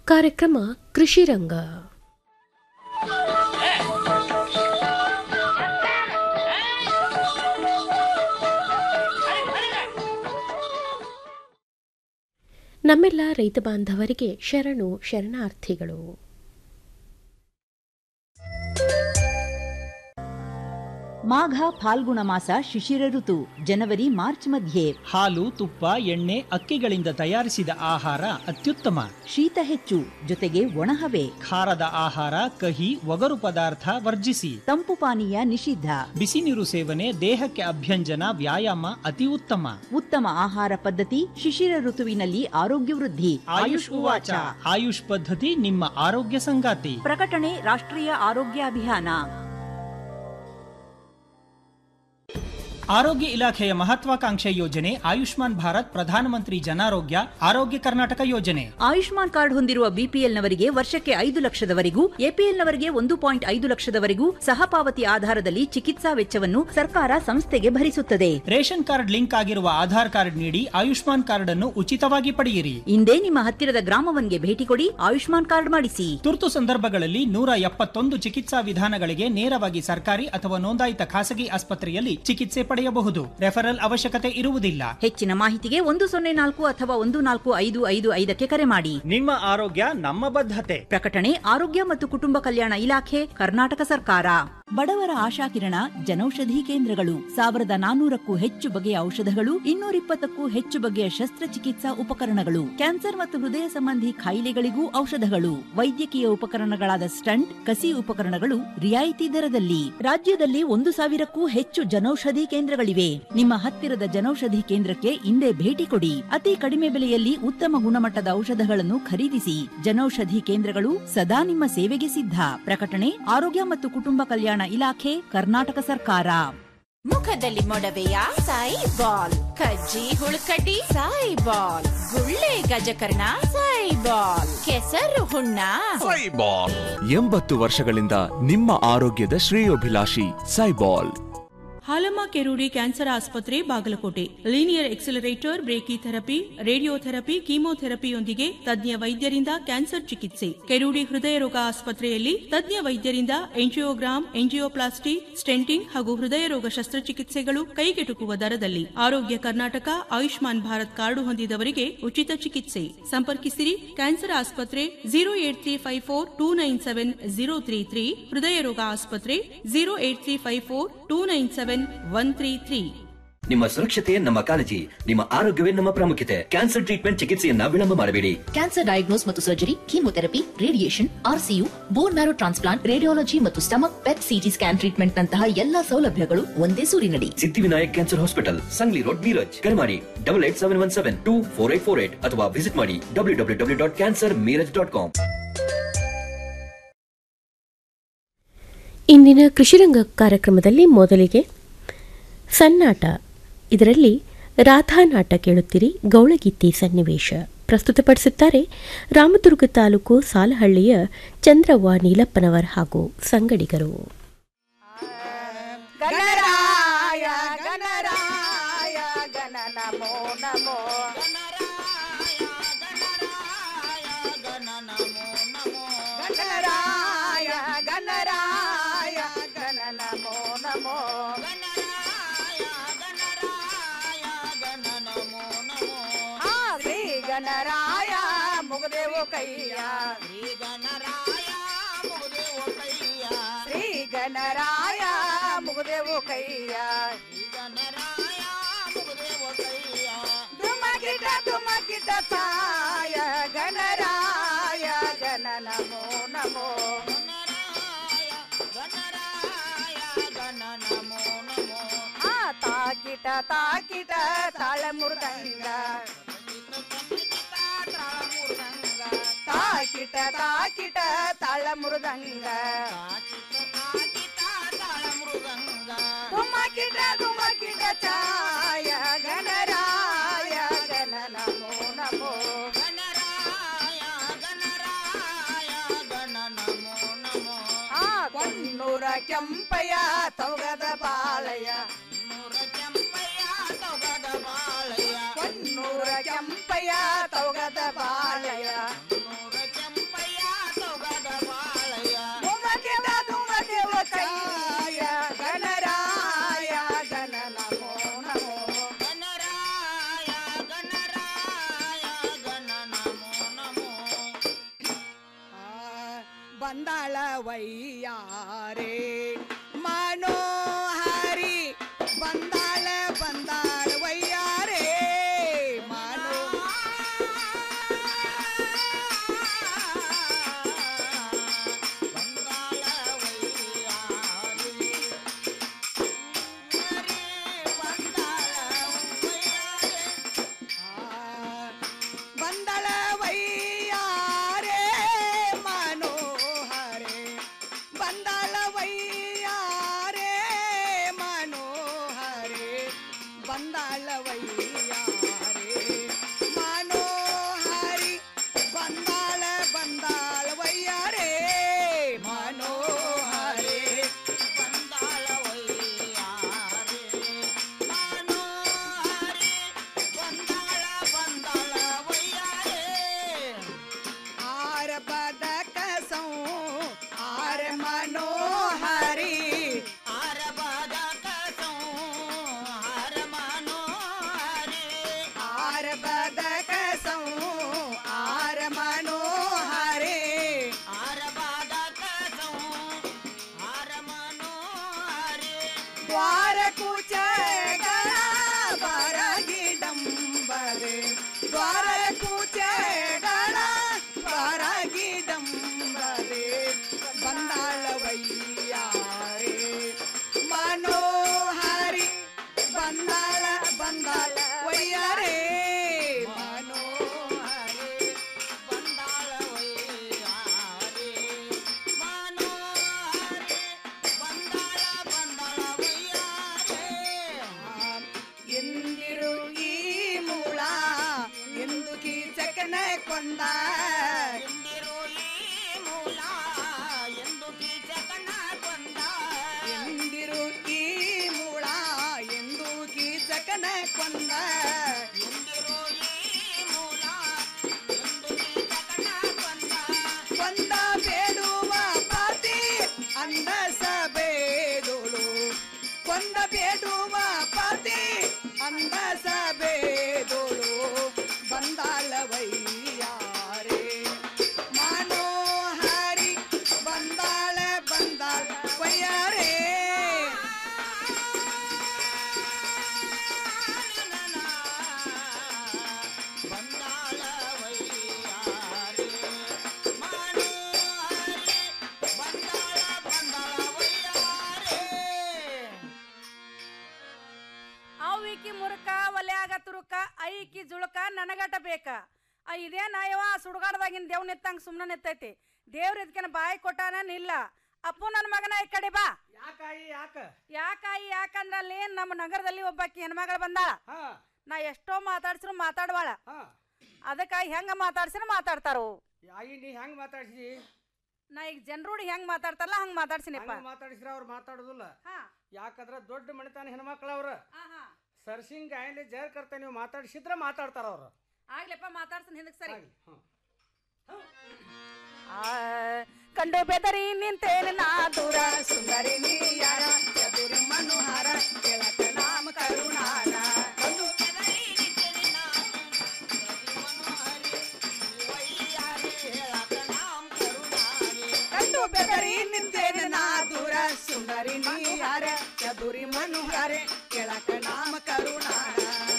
ಕಾರ್ಯಕ್ರಮ ಕೃಷಿ ರಂಗ ನಮ್ಮೆಲ್ಲ ರೈತ ಬಾಂಧವರಿಗೆ ಶರಣು ಶರಣಾರ್ಥಿಗಳು ಮಾಘ ಫಾಲ್ಗುಣ ಮಾಸ ಶಿಶಿರ ಋತು ಜನವರಿ ಮಾರ್ಚ್ ಮಧ್ಯೆ ಹಾಲು ತುಪ್ಪ ಎಣ್ಣೆ ಅಕ್ಕಿಗಳಿಂದ ತಯಾರಿಸಿದ ಆಹಾರ ಅತ್ಯುತ್ತಮ ಶೀತ ಹೆಚ್ಚು ಜೊತೆಗೆ ಒಣಹವೆ ಖಾರದ ಆಹಾರ ಕಹಿ ಒಗರು ಪದಾರ್ಥ ವರ್ಜಿಸಿ ತಂಪು ಪಾನೀಯ ನಿಷಿದ್ಧ ಬಿಸಿ ನೀರು ಸೇವನೆ ದೇಹಕ್ಕೆ ಅಭ್ಯಂಜನ ವ್ಯಾಯಾಮ ಅತಿ ಉತ್ತಮ ಉತ್ತಮ ಆಹಾರ ಪದ್ಧತಿ ಶಿಶಿರ ಋತುವಿನಲ್ಲಿ ಆರೋಗ್ಯ ವೃದ್ಧಿ ಆಯುಷ್ ಉವಾಚ ಆಯುಷ್ ಪದ್ಧತಿ ನಿಮ್ಮ ಆರೋಗ್ಯ ಸಂಗಾತಿ ಪ್ರಕಟಣೆ ರಾಷ್ಟ್ರೀಯ ಆರೋಗ್ಯ ಅಭಿಯಾನ ಆರೋಗ್ಯ ಇಲಾಖೆಯ ಮಹತ್ವಾಕಾಂಕ್ಷೆ ಯೋಜನೆ ಆಯುಷ್ಮಾನ್ ಭಾರತ್ ಪ್ರಧಾನಮಂತ್ರಿ ಜನಾರೋಗ್ಯ ಆರೋಗ್ಯ ಕರ್ನಾಟಕ ಯೋಜನೆ ಆಯುಷ್ಮಾನ್ ಕಾರ್ಡ್ ಹೊಂದಿರುವ ಬಿಪಿಎಲ್ನವರಿಗೆ ವರ್ಷಕ್ಕೆ ಐದು ಲಕ್ಷದವರೆಗೂ ಎಪಿಎಲ್ನವರಿಗೆ ಒಂದು ಪಾಯಿಂಟ್ ಐದು ಲಕ್ಷದವರೆಗೂ ಸಹಪಾವತಿ ಆಧಾರದಲ್ಲಿ ಚಿಕಿತ್ಸಾ ವೆಚ್ಚವನ್ನು ಸರ್ಕಾರ ಸಂಸ್ಥೆಗೆ ಭರಿಸುತ್ತದೆ ರೇಷನ್ ಕಾರ್ಡ್ ಲಿಂಕ್ ಆಗಿರುವ ಆಧಾರ್ ಕಾರ್ಡ್ ನೀಡಿ ಆಯುಷ್ಮಾನ್ ಕಾರ್ಡ್ ಅನ್ನು ಉಚಿತವಾಗಿ ಪಡೆಯಿರಿ ಇಂದೇ ನಿಮ್ಮ ಹತ್ತಿರದ ಗ್ರಾಮವನ್ಗೆ ಭೇಟಿ ಕೊಡಿ ಆಯುಷ್ಮಾನ್ ಕಾರ್ಡ್ ಮಾಡಿಸಿ ತುರ್ತು ಸಂದರ್ಭಗಳಲ್ಲಿ ನೂರ ಎಪ್ಪತ್ತೊಂದು ಚಿಕಿತ್ಸಾ ವಿಧಾನಗಳಿಗೆ ನೇರವಾಗಿ ಸರ್ಕಾರಿ ಅಥವಾ ನೋಂದಾಯಿತ ಖಾಸಗಿ ಆಸ್ಪತ್ರೆಯಲ್ಲಿ ಚಿಕಿತ್ಸೆ ಪಡೆಯಬಹುದು ರೆಫರಲ್ ಅವಶ್ಯಕತೆ ಇರುವುದಿಲ್ಲ ಹೆಚ್ಚಿನ ಮಾಹಿತಿಗೆ ಒಂದು ಸೊನ್ನೆ ನಾಲ್ಕು ಅಥವಾ ಒಂದು ನಾಲ್ಕು ಐದು ಐದು ಐದಕ್ಕೆ ಕರೆ ಮಾಡಿ ನಿಮ್ಮ ಆರೋಗ್ಯ ನಮ್ಮ ಬದ್ಧತೆ ಪ್ರಕಟಣೆ ಆರೋಗ್ಯ ಮತ್ತು ಕುಟುಂಬ ಕಲ್ಯಾಣ ಇಲಾಖೆ ಕರ್ನಾಟಕ ಸರ್ಕಾರ ಬಡವರ ಆಶಾಕಿರಣ ಜನೌಷಧಿ ಕೇಂದ್ರಗಳು ಸಾವಿರದ ನಾನೂರಕ್ಕೂ ಹೆಚ್ಚು ಬಗೆಯ ಔಷಧಗಳು ಇನ್ನೂರಿಪ್ಪತ್ತಕ್ಕೂ ಹೆಚ್ಚು ಬಗೆಯ ಶಸ್ತ್ರಚಿಕಿತ್ಸಾ ಉಪಕರಣಗಳು ಕ್ಯಾನ್ಸರ್ ಮತ್ತು ಹೃದಯ ಸಂಬಂಧಿ ಕಾಯಿಲೆಗಳಿಗೂ ಔಷಧಗಳು ವೈದ್ಯಕೀಯ ಉಪಕರಣಗಳಾದ ಸ್ಟಂಟ್ ಕಸಿ ಉಪಕರಣಗಳು ರಿಯಾಯಿತಿ ದರದಲ್ಲಿ ರಾಜ್ಯದಲ್ಲಿ ಒಂದು ಸಾವಿರಕ್ಕೂ ಹೆಚ್ಚು ಜನೌಷಧಿ ಕೇಂದ್ರಗಳಿವೆ ನಿಮ್ಮ ಹತ್ತಿರದ ಜನೌಷಧಿ ಕೇಂದ್ರಕ್ಕೆ ಇಂದೇ ಭೇಟಿ ಕೊಡಿ ಅತಿ ಕಡಿಮೆ ಬೆಲೆಯಲ್ಲಿ ಉತ್ತಮ ಗುಣಮಟ್ಟದ ಔಷಧಗಳನ್ನು ಖರೀದಿಸಿ ಜನೌಷಧಿ ಕೇಂದ್ರಗಳು ಸದಾ ನಿಮ್ಮ ಸೇವೆಗೆ ಸಿದ್ಧ ಪ್ರಕಟಣೆ ಆರೋಗ್ಯ ಮತ್ತು ಕುಟುಂಬ ಕಲ್ಯಾಣ ಇಲಾಖೆ ಕರ್ನಾಟಕ ಸರ್ಕಾರ ಮುಖದಲ್ಲಿ ಮೊಡವೆಯ ಸಾಯಿ ಬಾಲ್ ಕಜ್ಜಿ ಹುಳುಕಡ್ಡಿ ಸಾಯಿ ಬಾಲ್ ಗುಳ್ಳೆ ಗಜಕರ್ಣ ಸಾಯಿ ಬಾಲ್ ಕೆಸರು ಹುಣ್ಣ ಎಂಬತ್ತು ವರ್ಷಗಳಿಂದ ನಿಮ್ಮ ಆರೋಗ್ಯದ ಶ್ರೇಯೋಭಿಲಾಷಿ ಸೈಬಾಲ್ ಹಾಲಮ್ಮ ಕೆರೂಡಿ ಕ್ಯಾನ್ಸರ್ ಆಸ್ಪತ್ರೆ Bagalkote linear accelerator brachytherapy radiotherapy ಕೀಮೋಥೆರಪಿಯೊಂದಿಗೆ ತಜ್ಞ ವೈದ್ಯರಿಂದ ಕ್ಯಾನ್ಸರ್ ಚಿಕಿತ್ಸೆ ಕೆರೂಡಿ ಹೃದಯ ರೋಗ ಆಸ್ಪತ್ರೆಯಲ್ಲಿ ತಜ್ಞ ವೈದ್ಯರಿಂದ ಎಂಜಿಯೋಗ್ರಾಮ್ ಎಂಜಿಯೋಪ್ಲಾಸ್ಟಿ ಸ್ಟೆಂಟಿಂಗ್ ಹಾಗೂ ಹೃದಯ ರೋಗ ಶಸ್ತ್ರಚಿಕಿತ್ಸೆಗಳು ಕೈಗೆಟುಕುವ ದರದಲ್ಲಿ ಆರೋಗ್ಯ ಕರ್ನಾಟಕ ಆಯುಷ್ಮಾನ್ ಭಾರತ್ ಕಾರ್ಡು ಹೊಂದಿದವರಿಗೆ ಉಚಿತ ಚಿಕಿತ್ಸೆ ಸಂಪರ್ಕಿಸಿರಿ ಕ್ಯಾನ್ಸರ್ ಆಸ್ಪತ್ರೆ zero eight three five four two nine seven zero three three ಹೃದಯ ರೋಗ ಆಸ್ಪತ್ರೆ zero eight three five four two nine seven one three three ನಿಮ್ಮ ಸುರಕ್ಷತೆ ನಮ್ಮ ಕಾಳಜಿ ನಿಮ್ಮ ಆರೋಗ್ಯವೇ ನಮ್ಮ ಪ್ರಾಮುಖ್ಯತೆ ಕ್ಯಾನ್ಸರ್ ಟ್ರೀಟ್ಮೆಂಟ್ ಚಿಕಿತ್ಸೆಯನ್ನ ವಿಳಂಬ ಮಾಡಬೇಡಿ ಕ್ಯಾನ್ಸರ್ ಡಯಾಗ್ನೋಸ್ ಮತ್ತು surgery chemotherapy radiation RCU bone marrow transplant radiology ಮತ್ತು stomach PET CT scan treatment ನಂತಹ ಎಲ್ಲಾ ಸೌಲಭ್ಯಗಳು ಒಂದೇ ಸೂರಿನಡಿ Siddhivinayak cancer hospital Sangli road Miraj ಕರೆ ಮಾಡಿ double eight seven one seven two four eight four eight ಅಥವಾ ವಿಸಿಟ್ ಮಾಡಿ W W W dot cancer Miraj dot com ಇಂದಿನ ಕೃಷಿರಂಗ ಕಾರ್ಯಕ್ರಮದಲ್ಲಿ ಮೊದಲಿಗೆ ಸನ್ನಾಟ ಇದರಲ್ಲಿ ರಾಧಾನಾಟ ಕೇಳುತ್ತೀರಿ ಗೌಳಗೀತಿ ಸನ್ನಿವೇಶ ಪ್ರಸ್ತುತಪಡಿಸುತ್ತಾರೆ ರಾಮದುರ್ಗ ತಾಲೂಕು ಸಾಲಹಳ್ಳಿಯ ಚಂದ್ರವ್ವ ನೀಲಪ್ಪನವರ್ ಹಾಗೂ ಸಂಗಡಿಗರು ಗಣರಾಯ ಗಣರಾಯ ಗಣ ನಮೋ ನಮೋ ಗಣರಾಯ ಗಣರಾಯ ಗಣ ನಮೋ ನಮೋ ಆ ಶ್ರೀ ಗಣರಾಯ ಮುಗದೇವು ಕೈಯ ಶ್ರೀ ಗಣರಾಯ ಮುಗದೇವು ಕೈಯ ಶ್ರೀ ಗಣರಾಯ ಮುಗದೇವು ಕೈಯ ಧುಮಕಿಟ ಧುಮಕಿಟ ಸಾಯ ಗಣರಾಯ ಗಣ ನಮೋ ನಮೋ ಆ ತಾಕಿಟ ತಾಕಿಟ ತಾಳ ಮುರ್ದಂಗ ತಾಕಿಟ ತಾಕಿಟ ತಾಳ ಮುರ್ದಂಗ ಧುಮಕಿಟ ಧುಮಕಿಟ ಛಾಯ ಗಣರಾಯ ಗಣ ನಮೋ ನಮೋ ಆ ಕೊನ್ನೂರ ಕೆಂಪಯ್ಯ ತೌಗದ ಬಾಳಯ್ಯ ಕೊನ್ನೂರ ಕೆಂಪಯ್ಯ ತೌಗದ ಬಾಳಯ್ಯ ವೈಯಾರೆ ಮನೋಹರಿ ಬಂದಾಳ ಬಂದಾಳ ವೈಯಾರೆ ಮನೋ ಬಂದಳ ವೈಯಾರೆ ಮನೋಹರೆ ಬಂದಳ ವೈಯಾರೆ ಮನೋಹರೆ ಬಂದಳ ವೈಯಾರೆ ಮನೋಹರಿ ಬಂದಾಳ ಬಂದಾಳ ವೈಯಾರೆ ಮನೋಹರೆ ಬಂದಾಳ ವೈಯಾರೆ ಮನೋಹರಿ ಬಂದಾಳ ಬಂದಾಳ ವೈಯಾರೆ ಆರ ಪದಕ ಸೌ ಆರ ಮನೋಹರಿ ಆರ ಪದಕ ಸೌ ಆರ ಮನೋಹರಿ ಆರ ಪದಕ ಸೌ ಆರ ಮನೋಹರಿ ಆರ ಪದಕ ಸೌ ಆರ ಮನೋಹರಿ ದ್ವಾರ ಕುಚಗಳ ಬರಗಿಡಂಬರೆ ದ್ವಾರ ಕುಚಗಳ ಬರಗಿಡಂಬರೆ ಬಂದಾಳ ವೈಯಾರೆ ಮನೋಹರಿ ಬಂದಾಳ ಬಂದಾಳ ವೈಯಾರೆ ಮನೋಹರಿ ಬಂದಾಳ ವೈಯಾರೆ ಮನೋಹರಿ ಬಂದಾಳ ಬಂದಾಳ ವೈಯಾರೆ ಎಂದಿರು ಈ ಮೂಳ ಎಂದು ಕೀಚಕನ ಕೊಂದ ಎಂದಿರು ಈ ಮೂಲ ಎಂದು ಕೀಚಕನ ಕೊಂದ ಎಂದಿರು ಈ ಮೂಳ ಎಂದು ಕೀಚಕನ ಕೊಂದ ಎಂದಿರು ಈ ಮೂಲ ಎಂದು ಕೀಚಕನ ಕೊಂದ ಕೊಂದ ಬೇಡುವ ಪತಿ ಅಂದ ಸಬೇದೋಳು ಕೊಂದ ಬೇಡುವ ಪತಿ ಅಂದ ಸಬೇದೋಳು ಬಂದಾಳ ವೈಯಾರೆ ಮನೋಹರಿ ಬಂದಾಳ ಬಂದಾಳ ವೈಯಾರೆ ಬಂದಾಳ ವೈಯಾರೆ ಮನೋಹರಿ ಬಂದಾಳ ಬಂದಾಳ ವೈಯಾರೆ ಅವಿಕಿ ಮುರುಕ ಒಲ್ಯಾಗ ತುರುಕ ಐಕಿ ಜುಳುಕ ನನಗಟ ಬೇಕ ಆ ಇದೇ ನಾಯವ ಸುಡುಗಾಡ್ದಾಗಿನ ದೇವ್ ನಿತ್ತಂಗ ಸುಮ್ಮನೆ ನಿತ್ತೈತಿ ದೇವ್ರ ಇದಕ್ಕಿನ ಬಾಯಿ ಕೊಟ್ಟಾನ ನಿಲ್ಲ ಅಪ್ಪು ನನ್ನ ಮಗನ ಈ ಕಡೆ ಬಾ ಯಾಕಾಯಿ ಯಾಕ ಯಾಕಾಯಿ ಯಾಕಂದ್ರ ಅಲ್ಲಿ ನಮ್ಮ ನಗರದಲ್ಲಿ ಒಬ್ಬಾಕಿ ಹೆಣ್ಮಗಳು ಬಂದಾಳ ನಾ ಎಷ್ಟೋ ಮಾತಾಡ್ಸಿರು ಮಾತಾಡ್ವಾಳ ಅದಕ್ಕ ಹೆಂಗ ಮಾತಾಡ್ಸಿರು ಮಾತಾಡ್ತಾರು ಆಯಿ ನೀ ಹೆಂಗ್ ಮಾತಾಡ್ಸಿ ನಾ ಈಗ ಜನರೂಢಿ ಹೆಂಗ್ ಮಾತಾಡ್ತಾರಲ್ಲ ಹಂಗ ಮಾತಾಡ್ಸಿನಿಪ್ಪ ಹಂಗ್ ಮಾತಾಡಿಸ್ರ ಅವ್ರು ಮಾತಾಡುದಿಲ್ಲ ಯಾಕಂದ್ರ ದೊಡ್ಡ ಮಣಿತಾನ ಹೆಣ್ಮಕ್ಳು ಅವ್ರ ಸರ್ಸಿಂಗ್ ಗಾಯಲೆ ಜರ್ ಕರ್ತ ನೀವು ಮಾತಾಡಿಸಿದ್ರ ಮಾತಾಡ್ತಾರ ಅವ್ರು ಆಗ್ಲಿಪ್ಪ ಮಾತಾಡ್ಸನ್ ಹಿಂದಕ್ ಸರಿ ಹ್ಮ್. ಆ, ಕಂಡು ಬೆದರಿ ನಿಂತೇನೆ ನಾ ದೂರ ಸುಂದರಿ ನೀಯಾರ ಚದುರಿ ಮನೋಹರ ಕೆಳಕ ನಾಮ ಕರುಣಾರ ಒಂದು ಕಂಡು ಬೆದರಿ ನಿಂತೇನೆ ನಾ ದೂರ ಸುಂದರಿ ನೀಯಾರ ಚದುರಿ ಮನೋಹರ ಕೆಳಕ ನಾಮ ಕರುಣಾರ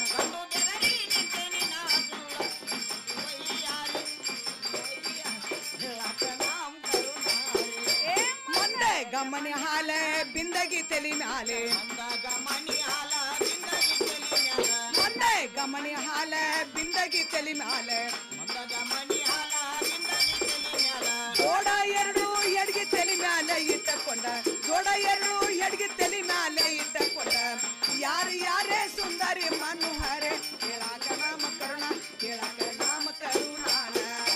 ಮುಂದೆ ಗಮನಿ ಹಾಲ ಬಿಂದಗಿ ತಲಿ ಮ್ಯಾಲೆ ಮುಂದೆ ಗಮನಿ ಹಾಲ ಬಿಂದಗಿ ತಲಿ ಮ್ಯಾಲೆ ಜೋಡ ಎರಡು ಎಡ್ಗಿ ತಲಿ ಮ್ಯಾಲೆ ಇಟ್ಟಕೊಂಡ ಜೋಡ ಎರಡು ಎಡ್ಗಿ ತಲಿ ಮ್ಯಾಲೆ ಇಟ್ಟಕೊಂಡ ಯಾರು ಯಾರೇ ಸುಂದರಿ ಮನೋಹರೆ ಕೇಳಾಕ ನಾಮ ಕರುಣ ಕೇಳಾಕ ನಾಮ ಕರುಣಾನ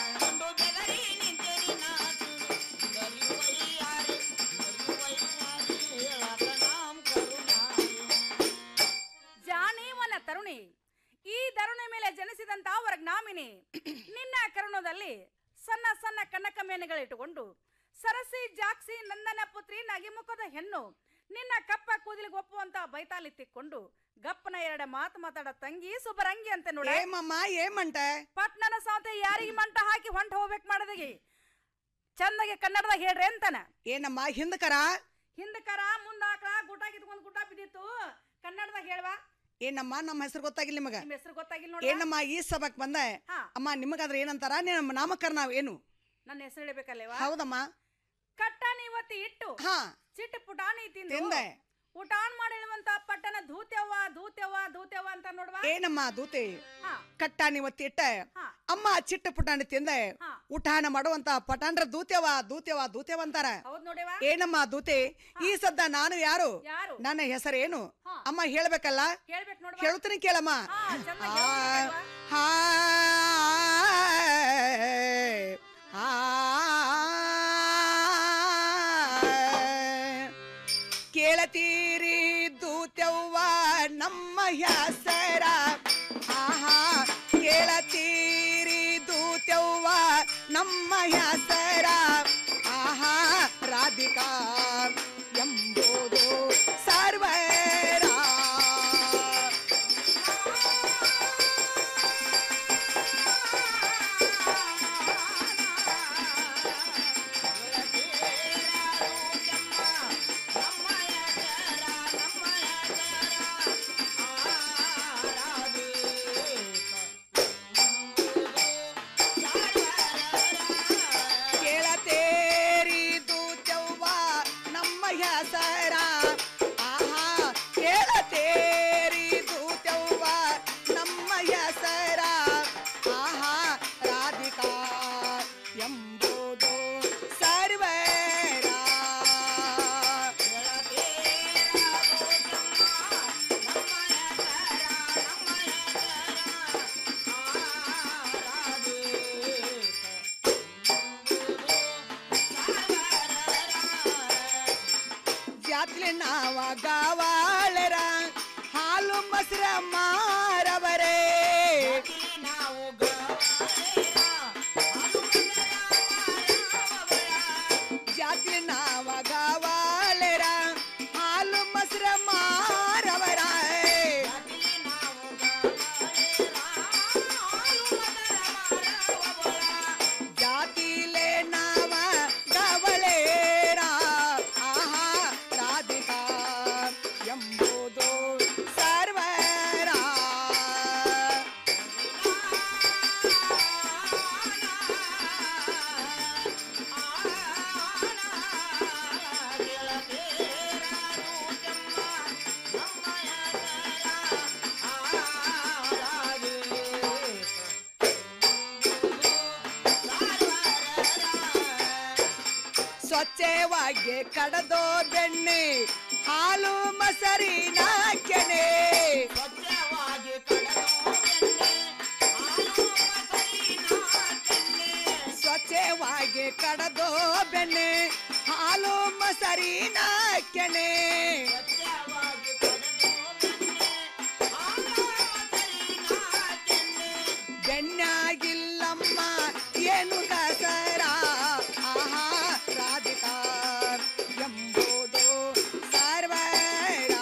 ಜಾನೀವನ ತರುಣಿ ಈ ಧರುಣಿ ಮೇಲೆ ಜನಿಸಿದಂತ ವರ್ಗ್ನಾಮಿನಿ ನಿನ್ನ ಕರುಣದಲ್ಲಿ ಸಣ್ಣ ಸಣ್ಣ ಕನಕ ಮೇನೆಗಳಿಟ್ಟುಕೊಂಡು ಸರಸಿ ಜಾಕ್ಸಿ ನಂದನ ಪುತ್ರಿ ನಗಿಮುಖದ ಹೆಣ್ಣು ನಿನ್ನ ಕಪ್ಪ ಕೂದಲಿಗೆ ಒಪ್ಪುವಂತ ಬೈತಾಲಿತ್ತಿಕೊಂಡು ಗಪ್ಪನ ಎರಡ ಮಾತು ಮಾತಾಡ ತಂಗಿ ಸುಬರಂಗಿ ಅಂತ ನೋಡ ಏಮಮ್ಮ ಏಮಂಟ ಪಟ್ನನ ಸಾತೆ ಯಾರಿಗೆ ಮಂಟ ಹಾಕಿ ಹೊಂಟ ಹೋಗ್ಬೇಕು ಮಾಡದಿಗೆ ಚಂದಾಗಿ ಕನ್ನಡದಾಗ ಹೇಳ್ರಿ ಅಂತಾನ ಏನಮ್ಮ ಹಿಂದಕರ ಹಿಂದಕರ ಮುಂದಾಕಳ ಗುಟ ಕಿತ್ಕೊಂಡ್ ಗುಟ ಬಿದ್ದಿತ್ತು ಕನ್ನಡದಾಗ ಹೇಳ್ವಾ ಏನಮ್ಮ ನಮ್ಮ ಹೆಸರು ಗೊತ್ತಾಗಿಲ್ಲ ನಿಮಗ ನಿಮ್ ಹೆಸರು ಗೊತ್ತಾಗಿಲ್ಲ ನೋಡಿ ಏನಮ್ಮ ಈ ಸಭಕ್ ಬಂದೆ ಹಾ. ಅಮ್ಮ ನಿಮಗಾದ್ರೆ ಏನಂತಾರ ನಿಮ್ಮ ನಾಮಕರಣ ಏನು ನನ್ನ ಹೆಸರು ಹೇಳ್ಬೇಕಲ್ಲೇವಾ ಹೌದಮ್ಮ ಕಟ್ಟಾನಿ ಇವತ್ತಿ ಇಟ್ಟು ಹಾ ಚಿಟ್ಟು ಪುಟಾಣಿ ತಿಂದು ತಿಂದೆ. ಊಟಾನ್ ಮಾಡಿರುವಂತ ಪಟ್ಟಣ ಧೂತ್ಯವ್ವ ಧೂತ್ಯವ್ವ ಧೂತ್ಯವ್ವ ಅಂತ ನೋಡ್ವಾ ಏನಮ್ಮ ದೂತೆ ಹಾ. ಕಟ್ಟಾಣಿ ಒತ್ತಿಟ್ಟ ಅಮ್ಮ ಚಿಟ್ಟ ಪುಟಾಣಿ ತಿಂದೆ ಊಟಾನ ಮಾಡುವಂತ ಪಟಾಂಡ್ರ ದೂತ್ಯವ ದೂತ್ಯವ ದೂತ್ಯವ ಅಂತಾರ ಹೌದ್ ನೋಡಿವಾ ಏನಮ್ಮ ದೂತೆ ಈ ಸದ್ದ ನಾನು ಯಾರು ಯಾರು? ನನ್ನ ಹೆಸರೇನು ಅಮ್ಮ ಹೇಳ್ಬೇಕಲ್ಲ ಹೇಳ್ಬೇಕು ನೋಡ್ವಾ ಹೇಳ್ತೀನಿ ಕೇಳಮ್ಮ ಹಾ, ಚೆನ್ನಾಗಿ ಆ, ಹೇಳ್ಬೇಕಲ್ವಾ? ಹಾ, ಆ, ಕೇಳತೀರಿ ದೂತ್ಯವ್ವ ನಮ್ಮ ಹೆಸರ ಆಹಾ ಕೇಳತೀರಿ ದೂತ್ಯವ್ವ ನಮ್ಮ ಹೆಸರ ಆಹಾ ರಾಧಿಕಾ ಎಂಬುದು ಸರ್ವರ ಕೇಳತೇರಿ ದೂತ್ಯವ್ವ ನಮ್ಮ ಹೆಸರ ಆಹಾ ಕೇಳತೇರಿ ದೂತ್ಯವ್ವ ನಮ್ಮ ಹೆಸರ ಆಹಾ ರಾಧಿಕಾ ಎಂಬುದು ಸರ್ವರ ಜಾತ್ರೆ ನಾವ ಗಾವಾಳರ ಹಾಲು ಮೊಸರ ಮಾರವರೇ ಜಾತ್ರೆ ನಾವ ಗಾವಾಳರ ಹಾಲು ಮೊಸರ ಮಾರವರ ಜಾತಿಲೆ ನಾವ ಗವಳೇರ ಆಹಾ ರಾಧಿಕಾ ಎಂಬುದು ಸರ್ವರ ಸ್ವಚ್ಛವಾಗಿ ಕಡದೋ ಬೆಣ್ಣೆ ಹಾಲು ಮೊಸರಿನ ಕೆನೆ ಸ್ವಚ್ಛವಾಗಿ ಕಡದೋ ಬೆಣ್ಣೆ ಹಾಲು ಮೊಸರಿನ ಕೆನೆ ಬೆಣ್ಣಾಗಿಲ್ಲಮ್ಮ ಏನು ದಸರ ಆಹಾ ರಾಧಿಕಾ ಎಂಬುದು ಸರ್ವರ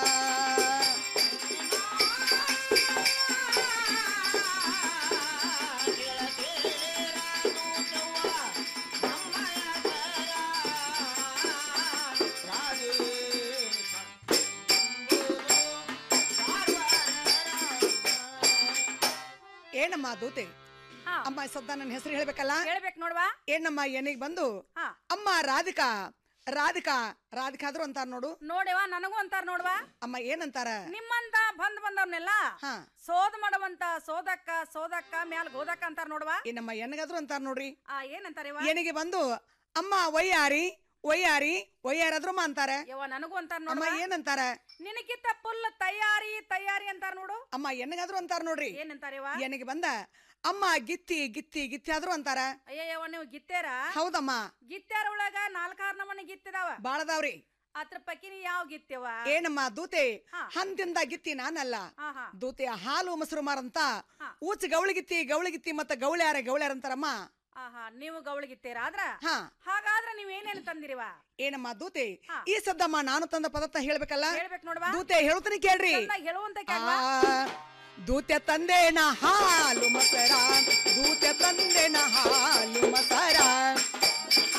ಏನಮ್ಮ ದೂತೆ ಅಮ್ಮ ಸದ್ದ ನನ್ನ ಹೆಸರು ಹೇಳ್ಬೇಕಲ್ಲ ಹೇಳ್ಬೇಕು ನೋಡ್ವಾ ಏನಮ್ಮ ಏನಿಗೆ ಬಂದು ಹಾ. ಅಮ್ಮ ರಾಧಿಕಾ ರಾಧಿಕಾ ರಾಧಿಕಾ ಆದ್ರೂ ಅಂತಾರ ನೋಡು ನೋಡಿವಾ ನನಗೂ ಅಂತಾರ ನೋಡ್ವಾ ಅಮ್ಮ ಏನಂತಾರ ನಿಮ್ಮಂತ ಬಂದ್ ಬಂದವ್ರನ್ನೆಲ್ಲ ಹಾ. ಸೋದ್ ಮಾಡುವಂತ ಸೋದಕ್ಕ ಸೋದಕ್ಕ ಮ್ಯಾಲ್ ಗೋದಕ್ಕ ಅಂತಾರ ನೋಡ್ವಾ ಏನಮ್ಮ ಎನಗಾದ್ರು ಅಂತಾರ ನೋಡ್ರಿ ಆ ಏನಂತಾರ ಏನಿಗೆ ಬಂದು ಅಮ್ಮ ಒಯ್ಯಾರಿ ಒಯ್ಯಾರಿ ಒಯ್ಯಾರಾದ್ರು ಅಂತಾರ ಯವ್ವ ನನಗೂ ಅಂತಾರ ಅಮ್ಮ ನೋಡ್ವಾ ಏನಂತಾರ ನಿನಗಿತ್ತ ಫುಲ್ ತಯಾರಿ ತಯಾರಿ ಅಂತಾರ ನೋಡು ಅಮ್ಮ ಎನಗಾದ್ರು ಅಂತಾರ ನೋಡ್ರಿ ಏನಂತಾರೇವ ಏನಿಗೆ ಬಂದ ಅಮ್ಮ ಗಿತ್ತಿ ಗಿತ್ತಿ ಗಿತ್ತಿ ಆದ್ರೂ ಅಂತಾರ ಅಯ್ಯಯ್ಯವ ನೀವು ಗಿತ್ತೇರ ಹೌದಮ್ಮ ಗಿತ್ತಾರ ಒಳಗ ನಾಲ್ಕಾರು ನಮೂನಿ ಗಿತ್ತಿದಾವ ಬಾಳದಾವ್ರಿ ಅದ್ರ ಪಕ್ಕಿನಿ ಯಾವ ಗಿತ್ತೆವ ಏನಮ್ಮ ದೂತೆ ಹಂದಿಂದ ಗಿತ್ತಿ ನಾನಲ್ಲ ಹಾ ಹಾ ದೂತೆ ಹಾಲು ಮೊಸರು ಮಾರಂತ ಊಚ ಗೌಳಿಗಿತ್ತಿ ಗೌಳಿಗಿತ್ತಿ ಮತ್ತ ಗೌಳ್ಯಾರ ಗೌಳ್ಯಾರ ಅಂತಾರಮ್ಮ ಆಹಾ ನೀವು ಗೌಳಿಗಿತ್ತೀರ ಆದ್ರ ಹಾ ಹಾಗಾದ್ರ ನೀವ್ ಏನೇನು ತಂದಿರಿವ ಏನಮ್ಮ ದೂತೆ ಈ ಸದ್ದಮ್ಮ ನಾನು ತಂದ ಪದಾರ್ಥ ಹೇಳ್ಬೇಕಲ್ಲ ಹೇಳ್ಬೇಕು ನೋಡ್ವಾ ದೂತೆ ಹೇಳ್ತೀನಿ ಕೇಳ್ರಿ ಚಂದಾಗ್ ಹೇಳುವಂತ ಆ, ಕೇಳ್ವಾ ದೂತೆ ತಂದೇನ ಹಾಲು ಮೊಸರ ದೂತೆ ತಂದೇನ ಹಾಲು ಮೊಸರ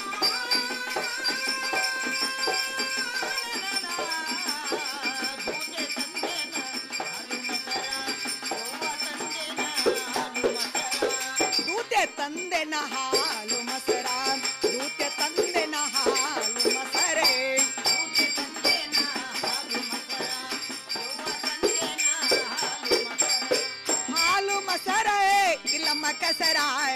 ತಂದೆನ ಹಾಲು ಮಸರ ದೂತೆ ತಂದೆನ ಹಾಲು ಮಸರೆ ಹಾಲು ಮಸರ ಇಲ್ಲಮ್ಮ ಕಸರ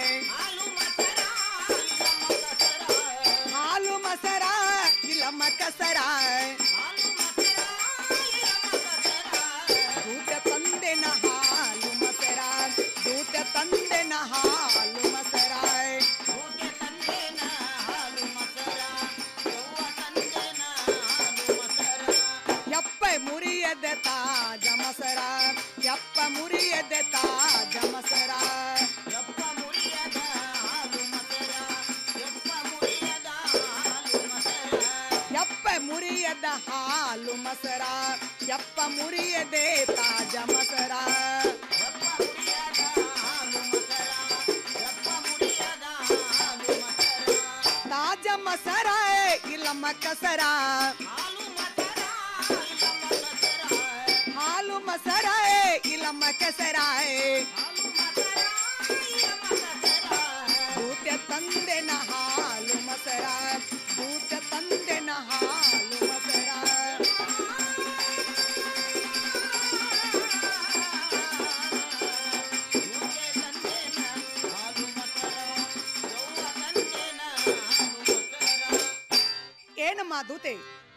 ಹಾಲು ಮಸರ ಇಲ್ಲಮ್ಮ ಕಸರ ದೂತ ತಂದೆನ ಹಾಲು ಮಸರ ದೂತ ತಂದೆನ ಹಾಲು ಮಸರ ಯಪ್ಪ ಮುರಿಯದ ತಾಜ ಮಸರ ಯಪ್ಪ ಮುರಿಯದ ತಾಜ ಮಸರ ಯಪ್ಪ ಮುರಿಯದ ಹಾಲು ಮಸರ ಯಪ್ಪ ಮುರಿಯದ ಹಾಲು ಮಸರ ಯಪ್ಪ ಮುರಿಯದ ಹಾಲು ಮಸರ ಯಪ್ಪ ಮುರಿಯದೆ ತಾಜ ಮಸರ ತಾಜ ಮಸರ ಇಲ್ಲಮ್ಮ ಕಸರ ಹಾಲು ಮಸರ ಇಲ್ಲಮ್ಮ ಕಸರ ಭೂತ ತಂದೆನ ಹಾಲು ಮಸರ ಭೂತ ತಂದೆನ ಹಾಲು ಮಸರ ಏನಮ್ಮ ದೂತೆ